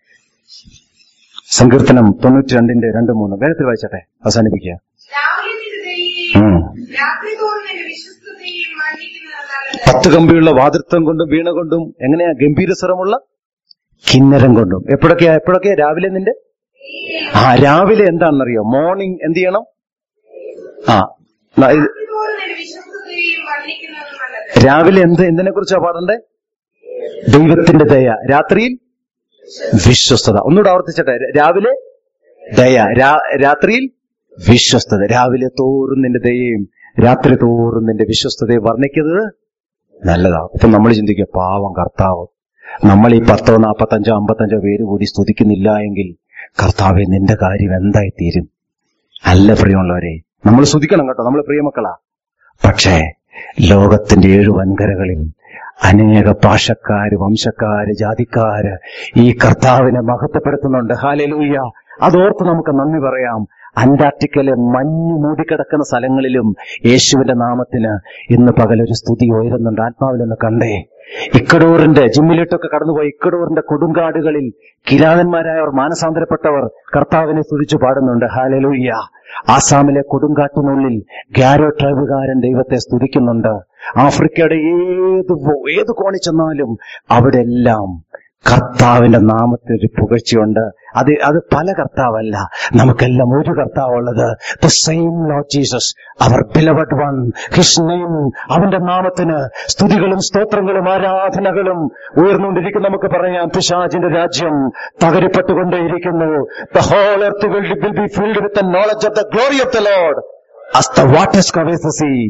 സങ്കീർത്തനം തൊണ്ണൂറ്റി രണ്ടിന്റെ രണ്ട് മൂന്ന് വേഗത്തിൽ വായിച്ചട്ടെ അവസാനിപ്പിക്കുക രാവിലെ നിന്റെ ദയയെയും ഉം. രാത്രി തോറും നിന്റെ വിശ്വസ്തതയെയും മാനിക്കുന്നത് നല്ലത് പത്ത് കമ്പിയുള്ള വാതിർത്തം കൊണ്ടും വീണ കൊണ്ടും എങ്ങനെയാ ഗംഭീര സ്വരമുള്ള കിന്നരം കൊണ്ടും എപ്പോഴൊക്കെയാ എപ്പോഴൊക്കെയാ രാവിലെ നിന്റെ ആ രാവിലെ എന്താണെന്നറിയോ മോർണിംഗ് എന്ത് ചെയ്യണം ആ ന- ഇത് രാത്രി തോറും നിന്റെ വിശ്വസ്തതയെയും വർണ്ണിക്കുന്നത് നല്ലത് രാവിലെ എന്ത് എന്തിനെ കുറിച്ചാ പാടണ്ടേ ദൈവത്തിന്റെ ദയ രാത്രിയിൽ വിശ്വസ്തത ഒന്നുകൂടെ ആവർത്തിച്ചട്ടെ രാവിലെ ദയ രാ- രാത്രിയിൽ വിശ്വസ്തത രാവിലെ തോറും നിന്റെ ദയയും രാത്രി തോറും നിന്റെ വിശ്വസ്തതയെ വർണ്ണിക്കുന്നത് നല്ലതാ ഇപ്പൊ നമ്മൾ ചിന്തിക്കുക പാവം കർത്താവ് നമ്മൾ ഈ പത്തോ നാപ്പത്തഞ്ചോ അമ്പത്തഞ്ചോ പേര് കൂടി സ്തുതിക്കുന്നില്ല എങ്കിൽ കർത്താവെ നിന്റെ കാര്യം എന്തായി തീരും അല്ല പ്രിയമുള്ളവരെ നമ്മൾ സ്തുതിക്കണം കേട്ടോ നമ്മൾ പ്രിയമക്കളാ പക്ഷേ ലോകത്തിന്റെ ഏഴു വൻകരകളിൽ അനേക ഭാഷക്കാര് വംശക്കാര് ജാതിക്കാര് ഈ കർത്താവിനെ മഹത്വപ്പെടുത്തുന്നുണ്ട് ഹാലലൂയ അതോർത്ത് നമുക്ക് നന്ദി പറയാം അന്റാർട്ടിക്കയിലെ മഞ്ഞ് മൂടിക്കിടക്കുന്ന സ്ഥലങ്ങളിലും യേശുവിന്റെ നാമത്തിന് ഇന്ന് പകലൊരു സ്തുതി ഉയരുന്നുണ്ട് ആത്മാവിലൊന്ന് കണ്ടേ ഇക്കഡോറിന്റെ ജിമ്മിലിട്ടൊക്കെ കടന്നുപോയി ഇക്കഡോറിന്റെ കൊടുങ്കാടുകളിൽ കിരാതന്മാരായവർ മാനസാന്തരപ്പെട്ടവർ കർത്താവിനെ സ്തുതിച്ചു പാടുന്നുണ്ട് ഹാലലൂയ്യ ആസാമിലെ കൊടുങ്കാട്ടിനുള്ളിൽ ഗാരോ ട്രൈബുകാരൻ ദൈവത്തെ സ്തുതിക്കുന്നുണ്ട് ആഫ്രിക്കയുടെ ഏത് വോ- ഏത് കോണി ചെന്നാലും അവിടെ എല്ലാം കർത്താവിന്റെ നാമത്തിൽ ഒരു പുകഴ്ചയുണ്ട് അത് അത് പല കർത്താവല്ല നമുക്കെല്ലാം ഒരു കർത്താവുള്ളത് the same lord Jesus our beloved one his name അവന്റെ നാമത്തിന് സ്തുതികളും സ്തോത്രങ്ങളും ആരാധനകളും ഉയർന്നുകൊണ്ടിരിക്കും നമുക്ക് പറയാം പിശാചിന്റെ രാജ്യം തകരപ്പെട്ടുകൊണ്ടേയിരിക്കുന്നു the whole earth will will be filled with the knowledge of the glory of the lord as the waters covers the sea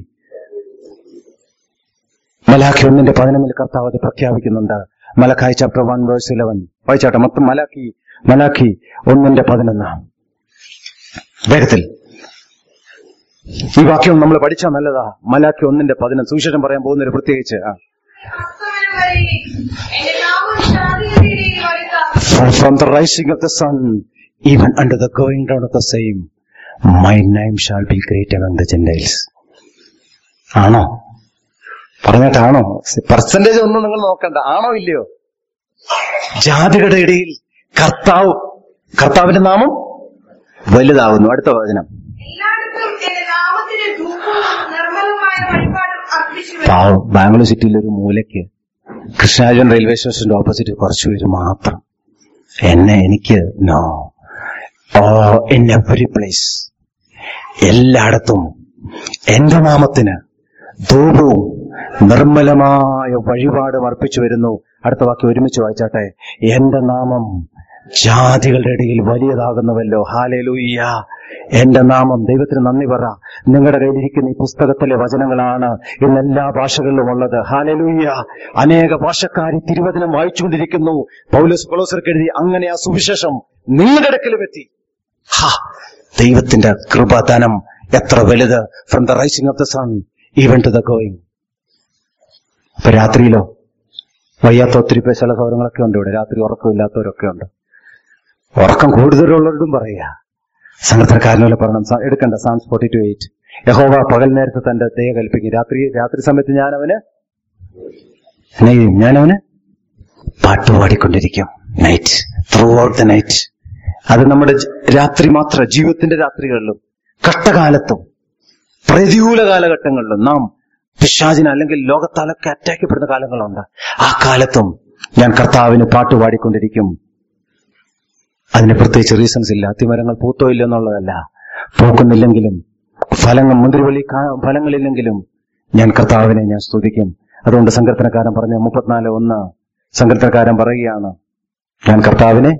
Malachi ഒന്നിന്റെ പതിനൊന്നിൽ കർത്താവ് അത് പ്രഖ്യാപിക്കുന്നുണ്ട് Malachi chapter one verse eleven വായിച്ചാട്ടെ മൊത്തം മലാഖി മലാഖി ഒന്നിന്റെ പതിനൊന്ന് വേഗത്തിൽ ഈ വാക്യം നമ്മൾ പഠിച്ചാൽ നല്ലതാ മലാഖി ഒന്നിന്റെ പതിനൊന്ന് സുവിശേഷം പറയാൻ പോകുന്നൊരു പ്രത്യേകിച്ച് ആ. അസ്തമനം വരെ എന്റെ നാമം ജാതികളുടെ വലുതാകും From, from the rising of the sun, even unto the going down of the same, my name shall be great among the Gentiles. ആണോ പറഞ്ഞിട്ടാണോ പെർസെന്റേജ് ഒന്നും നിങ്ങൾ നോക്കണ്ട ആണോ ഇല്ലയോ ജാതികളുടെ ഇടയിൽ കർത്താവ് കർത്താവിന്റെ നാമം വലുതാവുന്നു അടുത്ത വചനം എല്ലായിടത്തും എന്റെ നാമത്തിന് ധൂപവും നിർമ്മലമായ വഴിപാടും അർപ്പിച്ചു വരും. പാവം ബാംഗ്ലൂർ സിറ്റിയിലെ ഒരു മൂലയ്ക്ക് കൃഷ്ണാജൻ റെയിൽവേ സ്റ്റേഷന്റെ ഓപ്പോസിറ്റ് കുറച്ചു പേര് മാത്രം എന്നെ എനിക്ക് no O in every place എല്ലായിടത്തും എന്റെ നാമത്തിന് ധൂപവും നിർമ്മലമായ വഴിപാടും അർപ്പിച്ചു വരുന്നു അടുത്ത വാക്യം ഒരുമിച്ച് വായിച്ചാട്ടെ എന്റെ നാമം ജാതികളുടെ ഇടയിൽ വലിയതാകുന്നുവല്ലോ ഹാലേലൂയ്യ എന്റെ നാമം ദൈവത്തിന് നന്ദി പറ നിങ്ങളുടെ കയ്യിലിരിക്കുന്ന ഈ പുസ്തകത്തിലെ വചനങ്ങളാണ് ഇന്ന് എല്ലാ ഭാഷകളിലും ഉള്ളത് ഹാലലൂയ്യ അനേക ഭാഷക്കാർ ഈ തിരുവചനം വായിച്ചുകൊണ്ടിരിക്കുന്നു പൗലോസ് പൗലോസർക്ക് എഴുതി അങ്ങനെ ആ സുവിശേഷം നിങ്ങളുടെ അടുക്കലും എത്തി ഹാ ദൈവത്തിന്റെ കൃപദാനം എത്ര വലുത് from the rising of the sun even to the going അപ്പൊ രാത്രിയിലോ വയ്യാത്ത ഒത്തിരി പേർ ചില സൗരങ്ങളൊക്കെ ഉണ്ട് ഇവിടെ രാത്രി ഉറക്കമില്ലാത്തവരൊക്കെ ഉണ്ട് ഉറക്കം കൂടുതലുള്ളവരോടും പറയുക സംഘടനക്കാരനോലെ പറയണം സ- എടുക്കണ്ട സാംസ് ഫോർട്ടി ടു എയ്റ്റ് യഹോവ പകൽ നേരത്തെ തന്റെ ദയ കൽപ്പിക്കും രാത്രി രാത്രി സമയത്ത് ഞാൻ അവന് നെയ്യും ഞാൻ അവന് പാട്ടുപാടിക്കൊണ്ടിരിക്കും night throughout the night അത് നമ്മുടെ ജ- രാത്രി മാത്രം ജീവിതത്തിന്റെ രാത്രികളിലും കഷ്ടകാലത്തും പ്രതികൂല കാലഘട്ടങ്ങളിലും നാം പിശാചിന് അല്ലെങ്കിൽ ലോകത്താലൊക്കെ അറ്റാക്കപ്പെടുന്ന കാലങ്ങളുണ്ട് ആ കാലത്തും ഞാൻ കർത്താവിന് പാട്ട് പാടിക്കൊണ്ടിരിക്കും അതിന് പ്രത്യേകിച്ച് റീസൺസ് ഇല്ല അത്തിമരങ്ങൾ പൂത്തോ ഇല്ല എന്നുള്ളതല്ല പൂക്കുന്നില്ലെങ്കിലും ഫലങ്ങൾ മുന്തിരിവള്ളി കാ- ഫലങ്ങളില്ലെങ്കിലും ഞാൻ കർത്താവിനെ ഞാൻ സ്തുതിക്കും അതുകൊണ്ട് സങ്കീർത്തനക്കാരൻ പറഞ്ഞ മുപ്പത്തിനാല് ഒന്ന് സങ്കീർത്തനക്കാരൻ പറയുകയാണ് ഞാൻ കർത്താവിനെ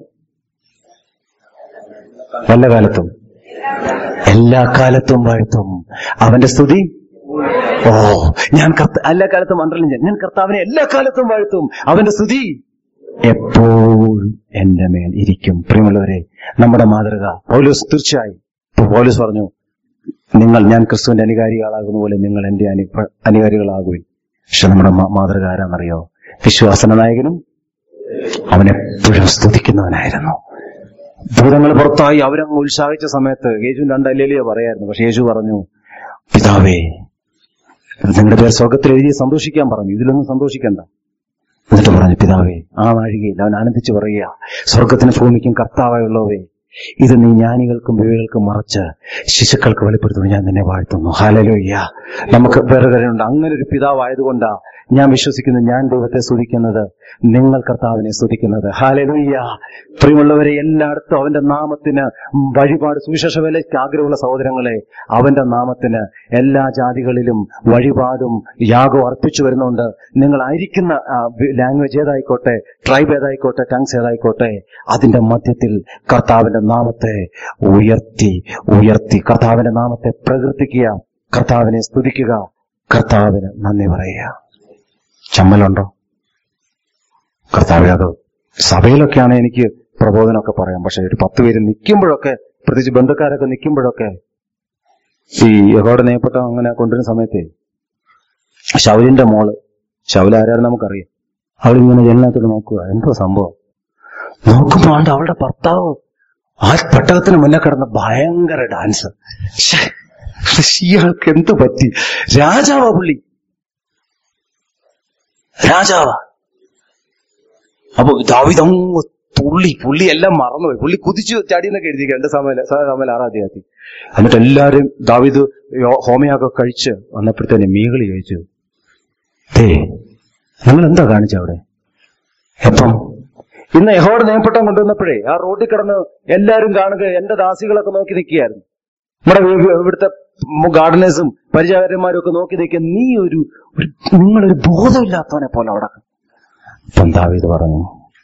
വല്ല കാലത്തും എല്ലാ കാലത്തും വാഴ്ത്തും അവന്റെ സ്തുതി ഓ ഞാൻ കർത്ത എല്ലാ കാലത്തും അണ്ടർലൈൻ ചെയ്യാം ഞാൻ കർത്താവിനെ എല്ലാ കാലത്തും വാഴ്ത്തും അവന്റെ സ്തുതി എപ്പോഴും എന്റെ മേൽ ഇരിക്കും പ്രിയമുള്ളവരെ നമ്മുടെ മാതൃക പൗലോസ് തീർച്ചയായും ഇപ്പൊ പൗലോസ് പറഞ്ഞു നിങ്ങൾ ഞാൻ ക്രിസ്തുവിന്റെ അനുകാരികളാകുന്ന പോലെ നിങ്ങൾ എന്റെ അനു അനുകാരികളാകുവിൻ പക്ഷെ നമ്മുടെ മാ- മാതൃക ആരാന്നറിയോ വിശ്വാസന നായകനും അവനെപ്പോഴും സ്തുതിക്കുന്നവനായിരുന്നു ദൂതങ്ങൾ പുറത്തായി അവരങ്ങ് ഉത്സാഹിച്ച സമയത്ത് യേശു രണ്ടല്ലേലിയോ പറയായിരുന്നു പക്ഷെ യേശു പറഞ്ഞു പിതാവേ നിങ്ങളുടെ പേർ സ്വർഗത്തിൽ എഴുതി സന്തോഷിക്കാൻ പറഞ്ഞു ഇതിലൊന്നും സന്തോഷിക്കണ്ട എന്നിട്ട് പറഞ്ഞു പിതാവേ ആ നാഴികയിൽ അവൻ ആനന്ദിച്ച് പറയുക സ്വർഗത്തിന് ഭൂമിക്കും കർത്താവായുള്ളവേ ഇത് നീ ജ്ഞാനികൾക്കും വിവേകൾക്കും മറച്ച് ശിശുക്കൾക്ക് വെളിപ്പെടുത്തുന്നു ഞാൻ നിന്നെ വാഴ്ത്തുന്നു ഹാലലോയ്യ നമുക്ക് വേറെ കാര്യമുണ്ട് അങ്ങനെ ഒരു പിതാവായതുകൊണ്ടാ ഞാൻ വിശ്വസിക്കുന്നു ഞാൻ ദൈവത്തെ സ്തുതിക്കുന്നത് നിങ്ങൾ കർത്താവിനെ സ്തുതിക്കുന്നത് ഹാലലുയ്യ പ്രിയമുള്ളവരെ എല്ലായിടത്തും അവന്റെ നാമത്തിന് വഴിപാട് സുവിശേഷ വേലയ്ക്ക് ആഗ്രഹമുള്ള സഹോദരങ്ങളെ അവന്റെ നാമത്തിന് എല്ലാ ജാതികളിലും വഴിപാടും യാഗവും അർപ്പിച്ചു വരുന്നുണ്ട് നിങ്ങളായിരിക്കുന്ന ലാംഗ്വേജ് ഏതായിക്കോട്ടെ ട്രൈബ് ഏതായിക്കോട്ടെ ടങ്സ് ഏതായിക്കോട്ടെ അതിന്റെ മധ്യത്തിൽ കർത്താവിന്റെ നാമത്തെ ഉയർത്തി ഉയർത്തി കർത്താവിന്റെ നാമത്തെ പ്രകീർത്തിക്കുക കർത്താവിനെ സ്തുതിക്കുക കർത്താവിന് നന്ദി പറയുക ചമ്മലുണ്ടോ കർത്താവ് അത് സഭയിലൊക്കെയാണ് എനിക്ക് പ്രബോധനമൊക്കെ പറയാം പക്ഷെ ഒരു പത്ത് പേര് നിൽക്കുമ്പോഴൊക്കെ പ്രത്യേകിച്ച് ബന്ധുക്കാരൊക്കെ നിൽക്കുമ്പോഴൊക്കെ ഈ യഹോടെ നെയ്യപ്പെട്ട അങ്ങനെ കൊണ്ടുവരുന്ന സമയത്തെ ശൗലിന്റെ മോള് ശൗല ആരാരും നമുക്കറിയാം അവളിങ്ങനെ ജനലിനകത്തോട്ട് നോക്കുക എന്തോ സംഭവം നോക്കുമ്പോ ആണ്ട് അവളുടെ ഭർത്താവ് ആ പെട്ടകത്തിന് മുന്നേ കിടന്ന ഭയങ്കര ഡാൻസ് ശ്ശേ, ഇയാൾക്ക് എന്ത് പറ്റി രാജാവാ പുള്ളി രാജാവാ അപ്പൊ ദാവിദ് അങ്ങ് തുള്ളി പുള്ളി എല്ലാം മറന്നുപോയി പുള്ളി കുതിച്ചു ചാടിയെന്നൊക്കെ എഴുതി രണ്ട് സമയം സമയം ആറാധ്യായത്തിൽ എന്നിട്ട് എല്ലാരും ദാവിദ് യോ- ഹോമയാഗം കഴിച്ച് വന്നപ്പോഴത്തേനെ മീകളി കഴിച്ചു ദേ നിങ്ങൾ എന്താ കാണിച്ച അവിടെ എപ്പം ഇന്ന് യഹോടെ നിയമപ്പെട്ടം കൊണ്ടുവന്നപ്പോഴേ ആ റോഡിൽ കിടന്ന് എല്ലാരും കാണുക എന്റെ ദാസികളൊക്കെ നോക്കി നിൽക്കുകയായിരുന്നു നമ്മുടെ വി- വി- ഇവിടുത്തെ ഗാർഡനേഴ്സും പരിചാരന്മാരും ഒക്കെ നോക്കി നിൽക്കുക നീ ഒരു ഒരു- നിങ്ങളൊരു ബോധമില്ലാത്തവനെ പോലെ അവിടെ അപ്പം ദാവീദ് പറഞ്ഞു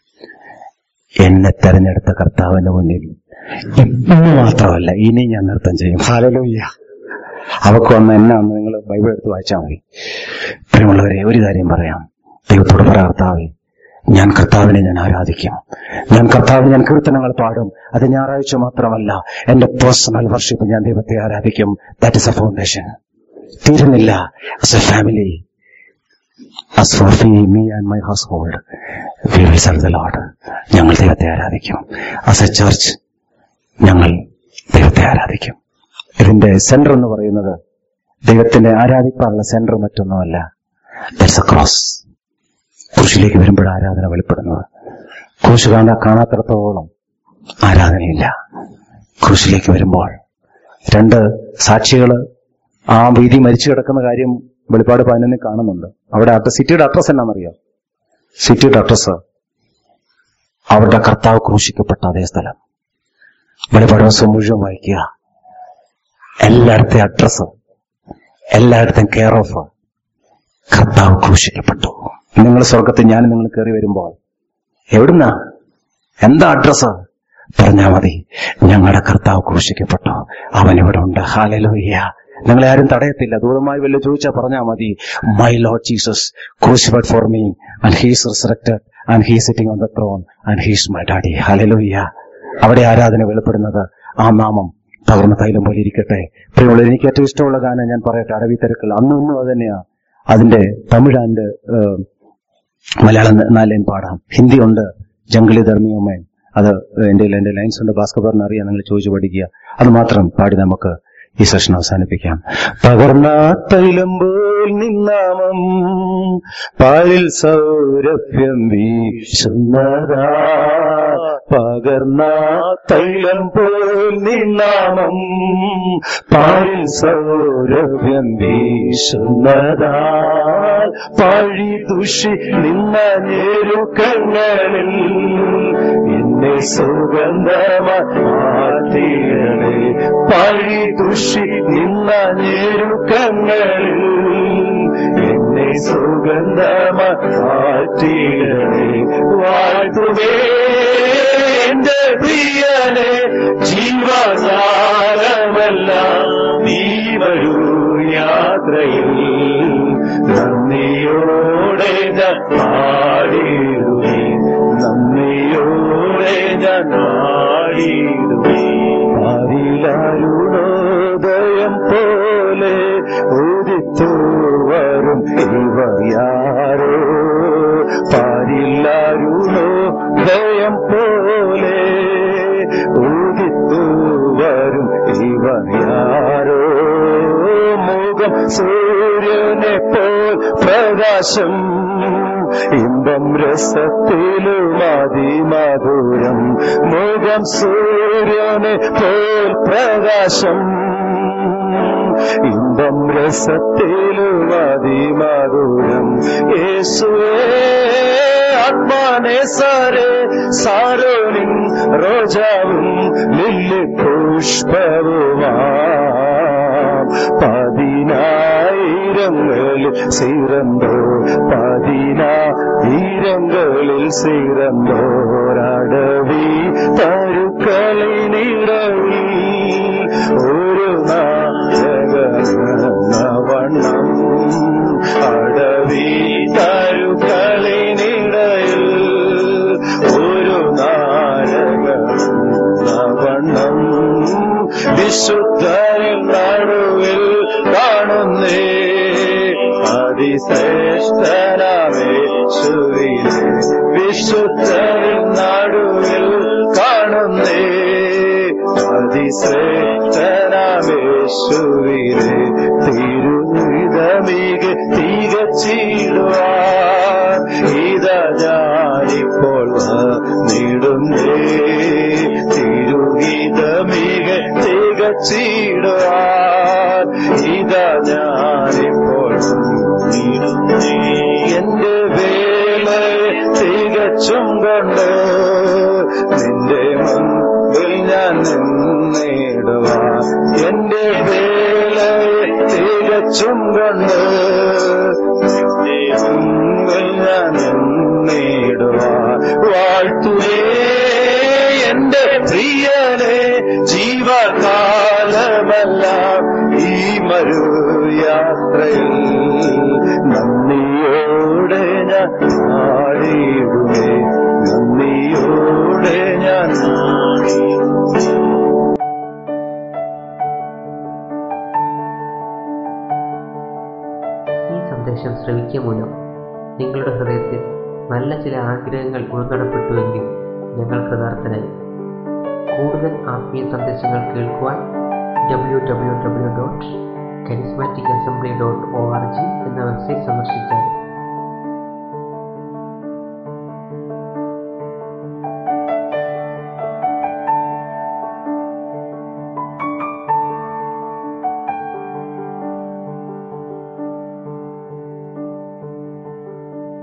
എന്നെ തെരഞ്ഞെടുത്ത കർത്താവിന്റെ മുന്നിൽ ഇന്ന് മാത്രമല്ല ഇനി ഞാൻ നൃത്തം ചെയ്യും ഹാലലൂയ്യ അവക്ക് വന്ന എന്നെ വന്ന് നിങ്ങൾ ബൈബിൾ എടുത്ത് വായിച്ചാൽ മതി പ്രിയമുള്ളവരെ ഒരു കാര്യം പറയാം ദൈവത്തോട് പറ കർത്താവേ ഞാൻ കർത്താവിനെ ഞാൻ ആരാധിക്കും ഞാൻ കർത്താവിന് ഞാൻ കീർത്തനങ്ങൾ പാടും അത് ഞായറാഴ്ച മാത്രമല്ല എന്റെ പേഴ്സണൽ വർഷിപ്പ് ഞാൻ ദൈവത്തെ ആരാധിക്കും ദാറ്റ് ഇസ് എ ഫൗണ്ടേഷൻ തീരുന്നില്ല as a family As for me, me and my household, we will serve the Lord. ഞങ്ങൾ ദൈവത്തെ ആരാധിക്കും ആസ് എ ചർച്ച് ഞങ്ങൾ ദൈവത്തെ ആരാധിക്കും ഇതിന്റെ സെന്റർ എന്ന് പറയുന്നത് ദൈവത്തിന്റെ ആരാധിക്കാനുള്ള സെന്റർ മറ്റൊന്നുമല്ല ദറ്റ്സ് എ ക്രോസ് ക്രൂശിലേക്ക് വരുമ്പോൾ ആരാധന വെളിപ്പെടുന്നത് ക്രൂശ് കാണാ കാണാത്തിടത്തോളം ആരാധനയില്ല ക്രൂശിലേക്ക് വരുമ്പോൾ രണ്ട് സാക്ഷികള് ആ വീതി മരിച്ചു കിടക്കുന്ന കാര്യം വെളിപ്പാട് പതിനൊന്നിൽ കാണുന്നുണ്ട് അവിടെ അഡ്രസ് സിറ്റിയുടെ അഡ്രസ് എന്നാണെന്നറിയോ സിറ്റിയുടെ അഡ്രസ് അവരുടെ കർത്താവ് ക്രൂശിക്കപ്പെട്ട അതേ സ്ഥലം വെളിപ്പാട് ദിവസം മുഴുവൻ വായിക്കുക എല്ലായിടത്തെ അഡ്രസ് എല്ലായിടത്തെയും കെയർ ഓഫ് കർത്താവ് ക്രൂശിക്കപ്പെട്ടു നിങ്ങൾ സ്വർഗത്തിൽ ഞാൻ നിങ്ങൾ കയറി വരുമ്പോൾ എവിടുന്നാ എന്താ അഡ്രസ് പറഞ്ഞാ മതി ഞങ്ങളുടെ കർത്താവ് ക്രൂശിക്കപ്പെട്ടു അവൻ ഇവിടെ ഉണ്ട് ഹാലലോയ്യ നിങ്ങളെ ആരും തടയത്തില്ല ദൂരമായി വല്ല ചോദിച്ചാൽ പറഞ്ഞാൽ മതി my lord Jesus crucified for me and he's resurrected and he sitting on the throne and he's my daddy hallelujah അവിടെ ആരാധന വെളിപ്പെടുന്നത് ആ നാമം പകർന്ന തൈലം പോലെ ഇരിക്കട്ടെ പ്രിയമുള്ള എനിക്ക് ഏറ്റവും ഇഷ്ടമുള്ള ഗാനം ഞാൻ പറയട്ടെ അറബി തിരക്കുകൾ അന്നും ഇന്നും അത് തന്നെയാ അതിന്റെ തമിഴ് ആൻഡ് ഏഹ്, മലയാളം നാലേൻ പാടാം ഹിന്ദി ഉണ്ട് ജംഗിളി ധർമ്മിയോമേൻ അത് എന്റെ എന്റെ ലൈൻസ് ഉണ്ട് ബാസ്കബറിന് അറിയാം നിങ്ങൾ ചോദിച്ചു പഠിക്കുക അത് മാത്രം പാടി നമുക്ക് ഈ സെഷൻ അവസാനിപ്പിക്കാം പകർന്ന തൈലം പോൽ നിന്നാമം പാലിൽ സൗരഭ്യം വീശുന്നതാ പകർന്ന തൈലം പോൽ നിന്നാമം പാലിൽ സൗരഭ്യം വീശുന്നതാ പഴി ദുഷി നിന്ന ഞെരുക്കങ്ങളിൽ എന്നെ സുഗന്ധമാറ്റിയണേ പഴി ദുഷി നിന്ന ഞെരുക്കങ്ങളിൽ എന്നെ സുഗന്ധമാറ്റിയണേ വാഴ്ത്തുവേ എന്റെ പ്രിയനെ ജീവസാരമല്ല നീ വരൂ യാത്രയിൽ നന്ദിയോടെ ഞാൻ പാടിയിടുവേ നന്ദിയോടെ ഞാൻ പാടിയിടുവേ അരിലാരുണോദയം പോലെ ഉദിത്തു വരും ഇവയാരോ പാരില്ലാരുണോദയം പോലെ ഉദിത്തു വരും ഇവയാരോ മുഖം സൂര്യനെ പോൽ പ്രകാശം ഇമ്പം രസത്തിലും അതിമധുരം മുഖം സൂര്യനെ പോൽ പ്രകാശം ഇമ്പം രസത്തിലും അതിമധുരം യേശുവേ ആത്മാനെ സാരേ സാരോനിൻ റോജാവും ലില്ലി പുഷ്പവുമാ പതിനായിരങ്ങളിൽ സിറന്തോ പതിനായിരങ്ങളിൽ സിറന്തോരടവി തരുക്കളിനിടവി ഒരു നായകവണ്ണം അടവി തരുക്കളിനിടയിൽ ഒരു നായകവണ്ണം വിശുദ്ധരിൽ നടുവിൽ കാണുന്നേ അതിശ്രേഷ്ഠനാമേശുവിനെ വിശുദ്ധരിൽ നടുവിൽ കാണുന്നേ അതിശ്രേഷ്ഠനാമേശുവിനെ തിരുവിതമിക തികച്ചിടുവാൻ ഇതാ ഞാനിപ്പോൾ നേടുന്നേ തിരുഗീതമിക തികച്ചിടുവാൻ ഇതാ ഞാനിപ്പോൾ നേടുന്നേ എന്റെ വേല തികച്ചും കൊണ്ട് നിന്റെ മുൻപിൽ ഞാൻ നിന്നിടുവാൻ എന്റെ വേല തികച്ചും കൊണ്ട് നിന്റെ മുൻപിൽ ഞാൻ നിന്നിടുവാൻ വാഴ്ത്തുവേ എന്റെ പ്രിയനെ ജീവകാലമെല്ലാം ഈ മരുയാത്രയിൽ നന്ദിയോടെ ഞാൻ ആടിയിടുമേ നന്ദിയോടെ ഞാൻ ആടിയിടുമേ ഈ സന്ദേശം ശ്രവിക്കുക മൂലം നിങ്ങളുടെ ഹൃദയത്തിൽ നല്ല ചില ആഗ്രഹങ്ങൾ ഉൾനടപ്പെട്ടുവെങ്കിൽ ഞങ്ങൾ കൃതാർത്ഥനായി കൂടുതൽ ആത്മീയ സന്ദേശങ്ങൾ കേൾക്കുവാൻ W W W dot charismatic assembly dot O R G എന്ന വെബ്സൈറ്റ്